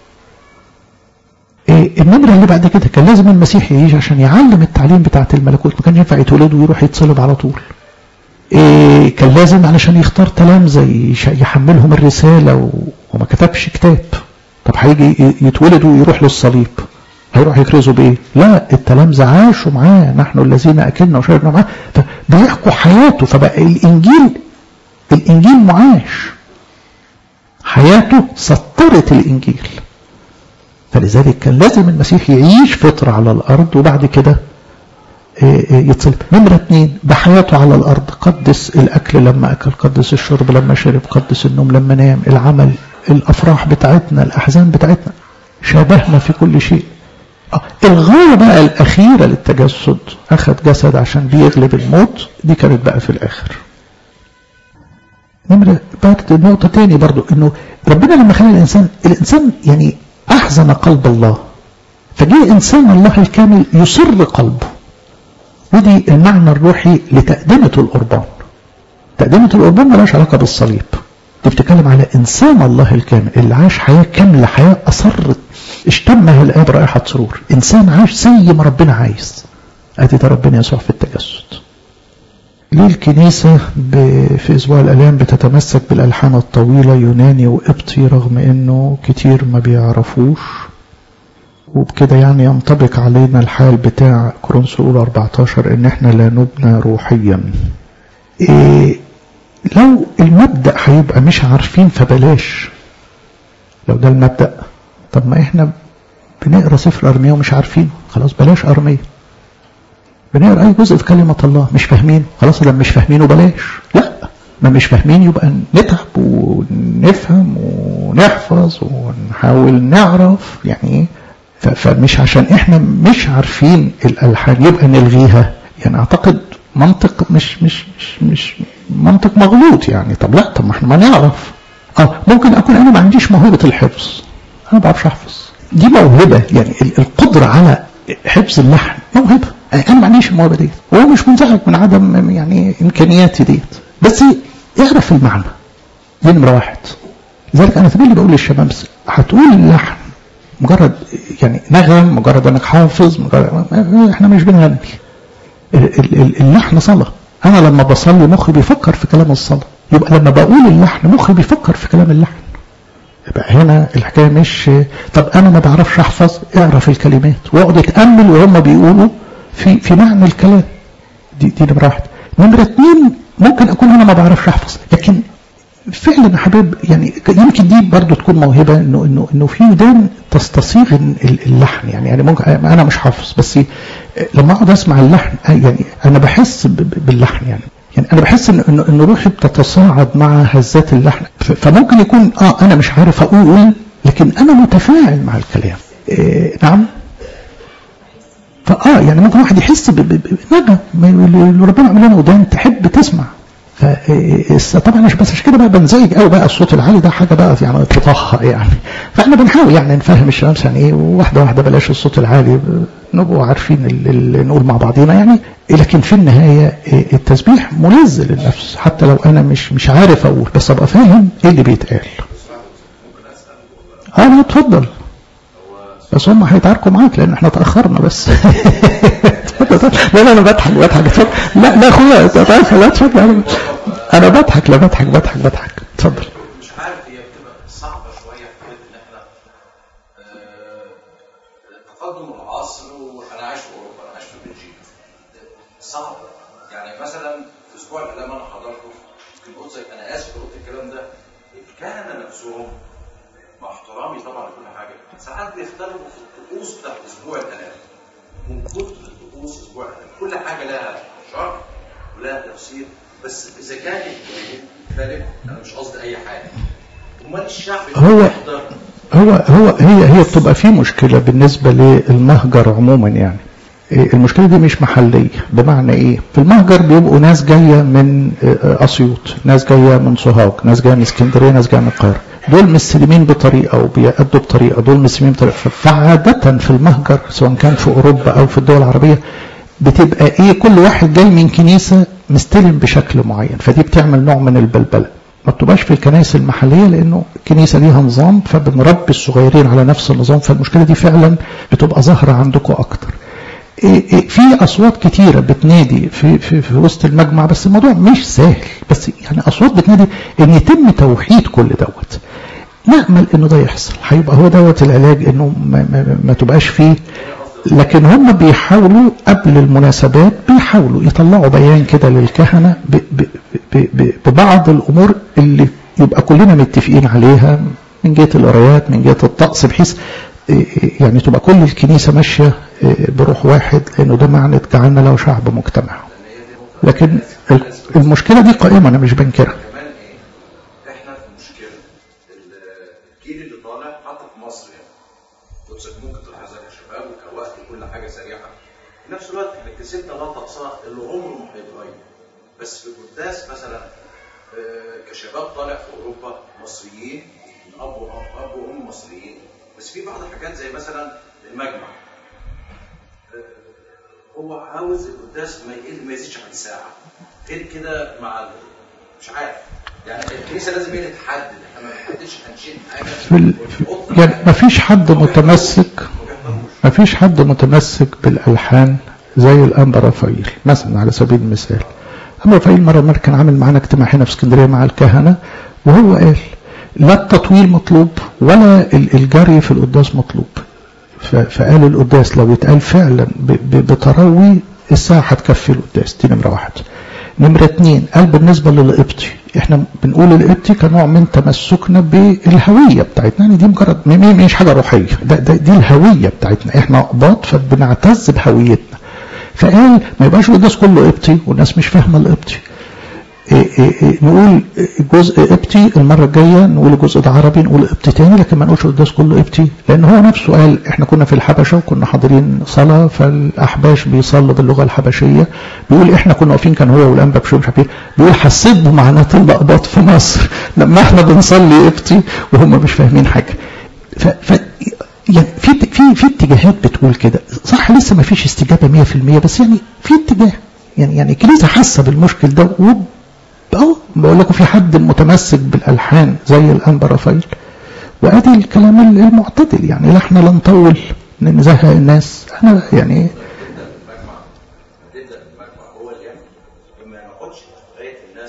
إيه النمرة اللي بعد كده كان لازم المسيح يعيش عشان يعلم التعليم بتاعت الملكوت ما كانش ينفع يتولد ويروح يتصلب على طول إيه كان لازم علشان يختار تلامذة يحملهم الرسالة وما كتبش كتاب طب هيجي يتولد ويروح للصليب هيروح يكرزوا بايه لا التلامذة عاشوا معاه نحن الذين اكلنا وشربنا معاه فبيحكوا حياته فبقى الانجيل الانجيل معاش حياته سطرت الإنجيل فلذلك كان لازم المسيح يعيش فترة على الأرض وبعد كده يتصلب نمرة اثنين بحياته على الأرض قدس الأكل لما أكل قدس الشرب لما شرب قدس النوم لما نام العمل الأفراح بتاعتنا الأحزان بتاعتنا شابهنا في كل شيء الغاية بقى الأخيرة للتجسد أخذ جسد عشان بيغلب الموت دي كانت بقى في الآخر نمرة بعد نقطة تاني برضو إنه ربنا لما خلق الإنسان الإنسان يعني أحزن قلب الله فجاء إنسان الله الكامل يسر قلبه ودي المعنى الروحي لتقدمة القربان تقدمة القربان ملاش علاقة بالصليب دي بتتكلم على إنسان الله الكامل اللي عاش حياة كاملة حياة أصرت اشتمها الآب رائحة سرور إنسان عاش زي ما ربنا عايز أدي ده ربنا يسوع في التجسد ليه الكنيسة في أسبوع الألام بتتمسك بالألحان الطويلة يوناني وقبطي رغم أنه كتير ما بيعرفوش وبكده يعني ينطبق علينا الحال بتاع كورنثوس الأولى 14 إن إحنا لا نبنى روحيا إيه لو المبدأ هيبقى مش عارفين فبلاش لو ده المبدأ طب ما إحنا بنقرا سفر أرمية ومش عارفين خلاص بلاش أرمية بنقرا أي جزء في كلمة الله مش فاهمين خلاص لما مش فاهمينه بلاش لا ما مش فاهمين يبقى نتعب ونفهم ونحفظ ونحاول نعرف يعني ايه فمش عشان احنا مش عارفين الالحان يبقى نلغيها يعني اعتقد منطق مش مش مش مش منطق مغلوط يعني طب لا طب ما احنا ما نعرف اه ممكن اكون انا ما عنديش موهبه الحفظ انا ما بعرفش احفظ دي موهبه يعني القدره على حفظ اللحن موهبه انا ما عنديش الموهبه ديت وهو مش منزعج من عدم يعني امكانياتي ديت بس اعرف المعنى دي نمره واحد لذلك انا تبين بقول للشباب هتقول اللحن مجرد يعني نغم مجرد انك حافظ مجرد احنا مش بنغني اللحن صلاة انا لما بصلي مخي بيفكر في كلام الصلاة يبقى لما بقول اللحن مخي بيفكر في كلام اللحن يبقى هنا الحكاية مش طب انا ما بعرفش احفظ اعرف الكلمات واقعد اتأمل وهم بيقولوا في في معنى الكلام دي دي نمرة واحد نمرة اتنين ممكن اكون انا ما بعرفش احفظ لكن فعلا يا حبيب يعني يمكن دي برضو تكون موهبه انه انه انه في ودان تستصيغ اللحن يعني يعني ممكن انا مش حافظ بس لما اقعد اسمع اللحن يعني انا بحس باللحن يعني يعني انا بحس ان ان, إن روحي بتتصاعد مع هزات اللحن فممكن يكون اه انا مش عارف اقول لكن انا متفاعل مع الكلام إيه نعم فاه يعني ممكن واحد يحس بنغم اللي ربنا عمل لنا ودان تحب تسمع طبعا مش بس عشان كده بقى بنزعج قوي بقى الصوت العالي ده حاجه بقى يعني تطهق يعني فاحنا بنحاول يعني نفهم الشمس يعني ايه واحده واحده بلاش الصوت العالي نبقوا عارفين اللي نقول مع بعضينا يعني لكن في النهايه التسبيح ملذ للنفس حتى لو انا مش مش عارف اقول بس ابقى فاهم ايه اللي بيتقال اه لا اتفضل بس هم هيتعاركوا معاك لان احنا تاخرنا بس لا لا انا بضحك بضحك لا لا اخويا لا تفضل انا بضحك لا بضحك بضحك بضحك اتفضل مش عارف هي بتبقى صعبه شويه في حته ان احنا تقدم العصر وانا عايش في اوروبا انا عايش في بلجيكا صعب يعني مثلا في اسبوع الالام انا حضرته يمكن قلت انا اسف قلت الكلام ده الكهنه نفسهم مع احترامي طبعا لكل حاجه ساعات بيختلفوا في الطقوس بتاعت اسبوع الالام من كتر طقوس اسبوع الالام كل حاجه لها شرح ولها تفسير بس اذا كان مختلف انا مش قصدي اي حاجه امال الشعب هو هو هو هي هي بتبقى في مشكله بالنسبه للمهجر عموما يعني المشكله دي مش محليه بمعنى ايه في المهجر بيبقوا ناس جايه من اسيوط ناس جايه من سوهاج ناس جايه من اسكندريه ناس جايه من القاهره دول مسلمين بطريقه وبيأدوا بطريقه دول مسلمين بطريقه فعاده في المهجر سواء كان في اوروبا او في الدول العربيه بتبقى ايه كل واحد جاي من كنيسه مستلم بشكل معين فدي بتعمل نوع من البلبله ما بتبقاش في الكنائس المحليه لانه الكنيسه ليها نظام فبنربي الصغيرين على نفس النظام فالمشكله دي فعلا بتبقى ظاهره عندكم اكتر في اصوات كتيره بتنادي في, في في وسط المجمع بس الموضوع مش سهل بس يعني اصوات بتنادي ان يتم توحيد كل دوت نامل انه ده يحصل هيبقى هو دوت العلاج انه ما, ما, ما تبقاش فيه لكن هم بيحاولوا قبل المناسبات بيحاولوا يطلعوا بيان كده للكهنه ب ب ب ب ببعض الامور اللي يبقى كلنا متفقين عليها من جهة القرايات من جهة الطقس بحيث يعني تبقى كل الكنيسة ماشية بروح واحد لأنه ده معنى جعلنا له شعب مجتمع لكن المشكلة دي قائمة أنا مش بنكرها كمان ايه احنا في مشكله الجيل اللي طالع حتى في مصر يعني قدسك ممكن تلاحظها كشباب وكوقت وكل حاجه سريعه في نفس الوقت احنا كسبنا بقى طقسها اللي عمره ما هيتغير بس في القداس مثلا آه، كشباب طالع في اوروبا مصريين اب واب اب وام مصريين بس في بعض الحاجات زي مثلا المجمع آه، هو عاوز القداس ما يقل ما يزيدش عن ساعه غير كده مع ال- مش عارف يعني الكنيسه لازم هي اللي تحدد احنا ما بنحددش هنشيل حاجه في ال... في... يعني ما فيش حد متمسك ما فيش حد متمسك بالألحان زي الأنبا رافائيل مثلا على سبيل المثال أنبا رافائيل مرة مرة كان عامل معانا اجتماع هنا في اسكندرية مع الكهنة وهو قال لا التطويل مطلوب ولا ال- الجري في القداس مطلوب ف- فقال القداس لو يتقال فعلا ب- ب- بتروي الساعة هتكفي القداس دي نمرة واحد نمرة اتنين قال بالنسبة للقبطي احنا بنقول القبطي كنوع من تمسكنا بالهوية بتاعتنا يعني دي مجرد م- م- مش حاجة روحية ده, ده دي الهوية بتاعتنا احنا قباط فبنعتز بهويتنا فقال ما يبقاش القداس كله قبطي والناس مش فاهمة القبطي إيه إيه إيه نقول جزء قبطي المرة الجاية نقول الجزء ده عربي نقول قبطي تاني لكن ما نقولش القداس كله قبطي لأن هو نفسه قال احنا كنا في الحبشة وكنا حاضرين صلاة فالأحباش بيصلوا باللغة الحبشية بيقول احنا كنا واقفين كان هو والأنبا بشوي مش عارف ايه بيقول حسيت بمعاناة الأقباط في مصر لما احنا بنصلي قبطي وهم مش فاهمين حاجة ف, ف يعني في في في اتجاهات بتقول كده صح لسه ما فيش استجابه 100% بس يعني في اتجاه يعني يعني الكنيسه حاسه بالمشكل ده وب اه بقول لكم في حد متمسك بالالحان زي الانبا رافائيل وادي الكلام المعتدل يعني لا احنا لا نطول نزهق الناس انا يعني المجمع تبدا المجمع هو اللي يعمل وما نقعدش لغايه الناس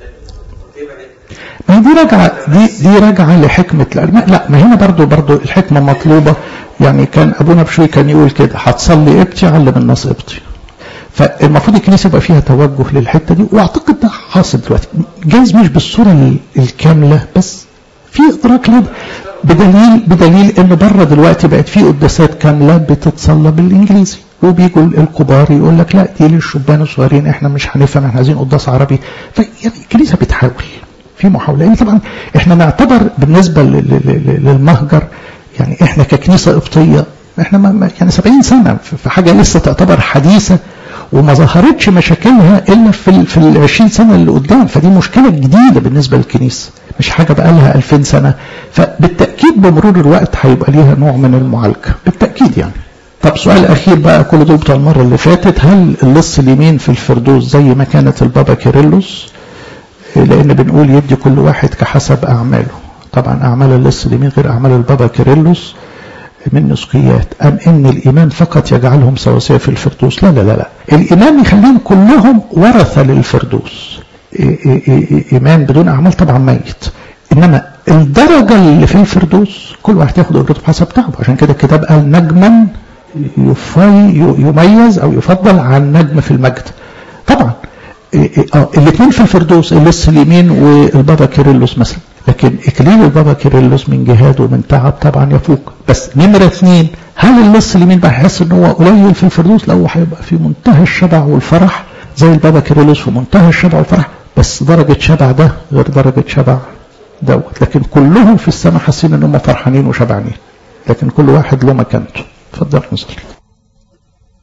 تبعد ما هي دي راجعه دي دي راجعه لحكمه الألمان. لا ما هنا برضو برضو الحكمه مطلوبه يعني كان ابونا بشوي كان يقول كده هتصلي ابتي علم الناس ابتي فالمفروض الكنيسه يبقى فيها توجه للحته دي واعتقد ده حاصل دلوقتي جايز مش بالصوره ال- الكامله بس في ادراك لده بدليل بدليل ان بره دلوقتي بقت في قداسات كامله بتتصلى بالانجليزي وبيجوا الكبار يقول لك لا دي للشبان الصغيرين احنا مش هنفهم احنا عايزين قداس عربي فيعني الكنيسه بتحاول في محاوله يعني طبعا احنا نعتبر بالنسبه ل- ل- ل- للمهجر يعني احنا ككنيسه قبطيه احنا ما ما- يعني 70 سنه في في حاجه لسه تعتبر حديثه وما ظهرتش مشاكلها الا في ال في ال 20 سنه اللي قدام فدي مشكله جديده بالنسبه للكنيسه مش حاجه بقى لها 2000 سنه فبالتاكيد بمرور الوقت هيبقى ليها نوع من المعالجه بالتاكيد يعني طب سؤال اخير بقى كل دول بتوع المره اللي فاتت هل اللص اليمين في الفردوس زي ما كانت البابا كيرلس لان بنقول يدي كل واحد كحسب اعماله طبعا اعمال اللص اليمين غير اعمال البابا كيرلس من نسقيات أم إن الإيمان فقط يجعلهم سواسية في الفردوس لا لا لا لا الإيمان يخليهم كلهم ورثة للفردوس إي- إي- إي- إيمان بدون أعمال طبعا ميت إنما الدرجة اللي في الفردوس كل واحد ياخد أجرته بحسب تعبه عشان كده الكتاب قال نجما يفي يميز أو يفضل عن نجم في المجد طبعا اه الاثنين في الفردوس اللص اليمين والبابا كيرلس مثلا لكن اكليل البابا كيرلس من جهاد ومن تعب طبعا يفوق بس نمره اثنين هل اللص اليمين بقى هيحس ان هو قليل في الفردوس لا هو هيبقى في منتهى الشبع والفرح زي البابا كيرلس في منتهى الشبع والفرح بس درجه شبع ده غير درجه شبع دوت لكن كلهم في السماء حاسين ان هم فرحانين وشبعانين لكن كل واحد له مكانته اتفضل نصلي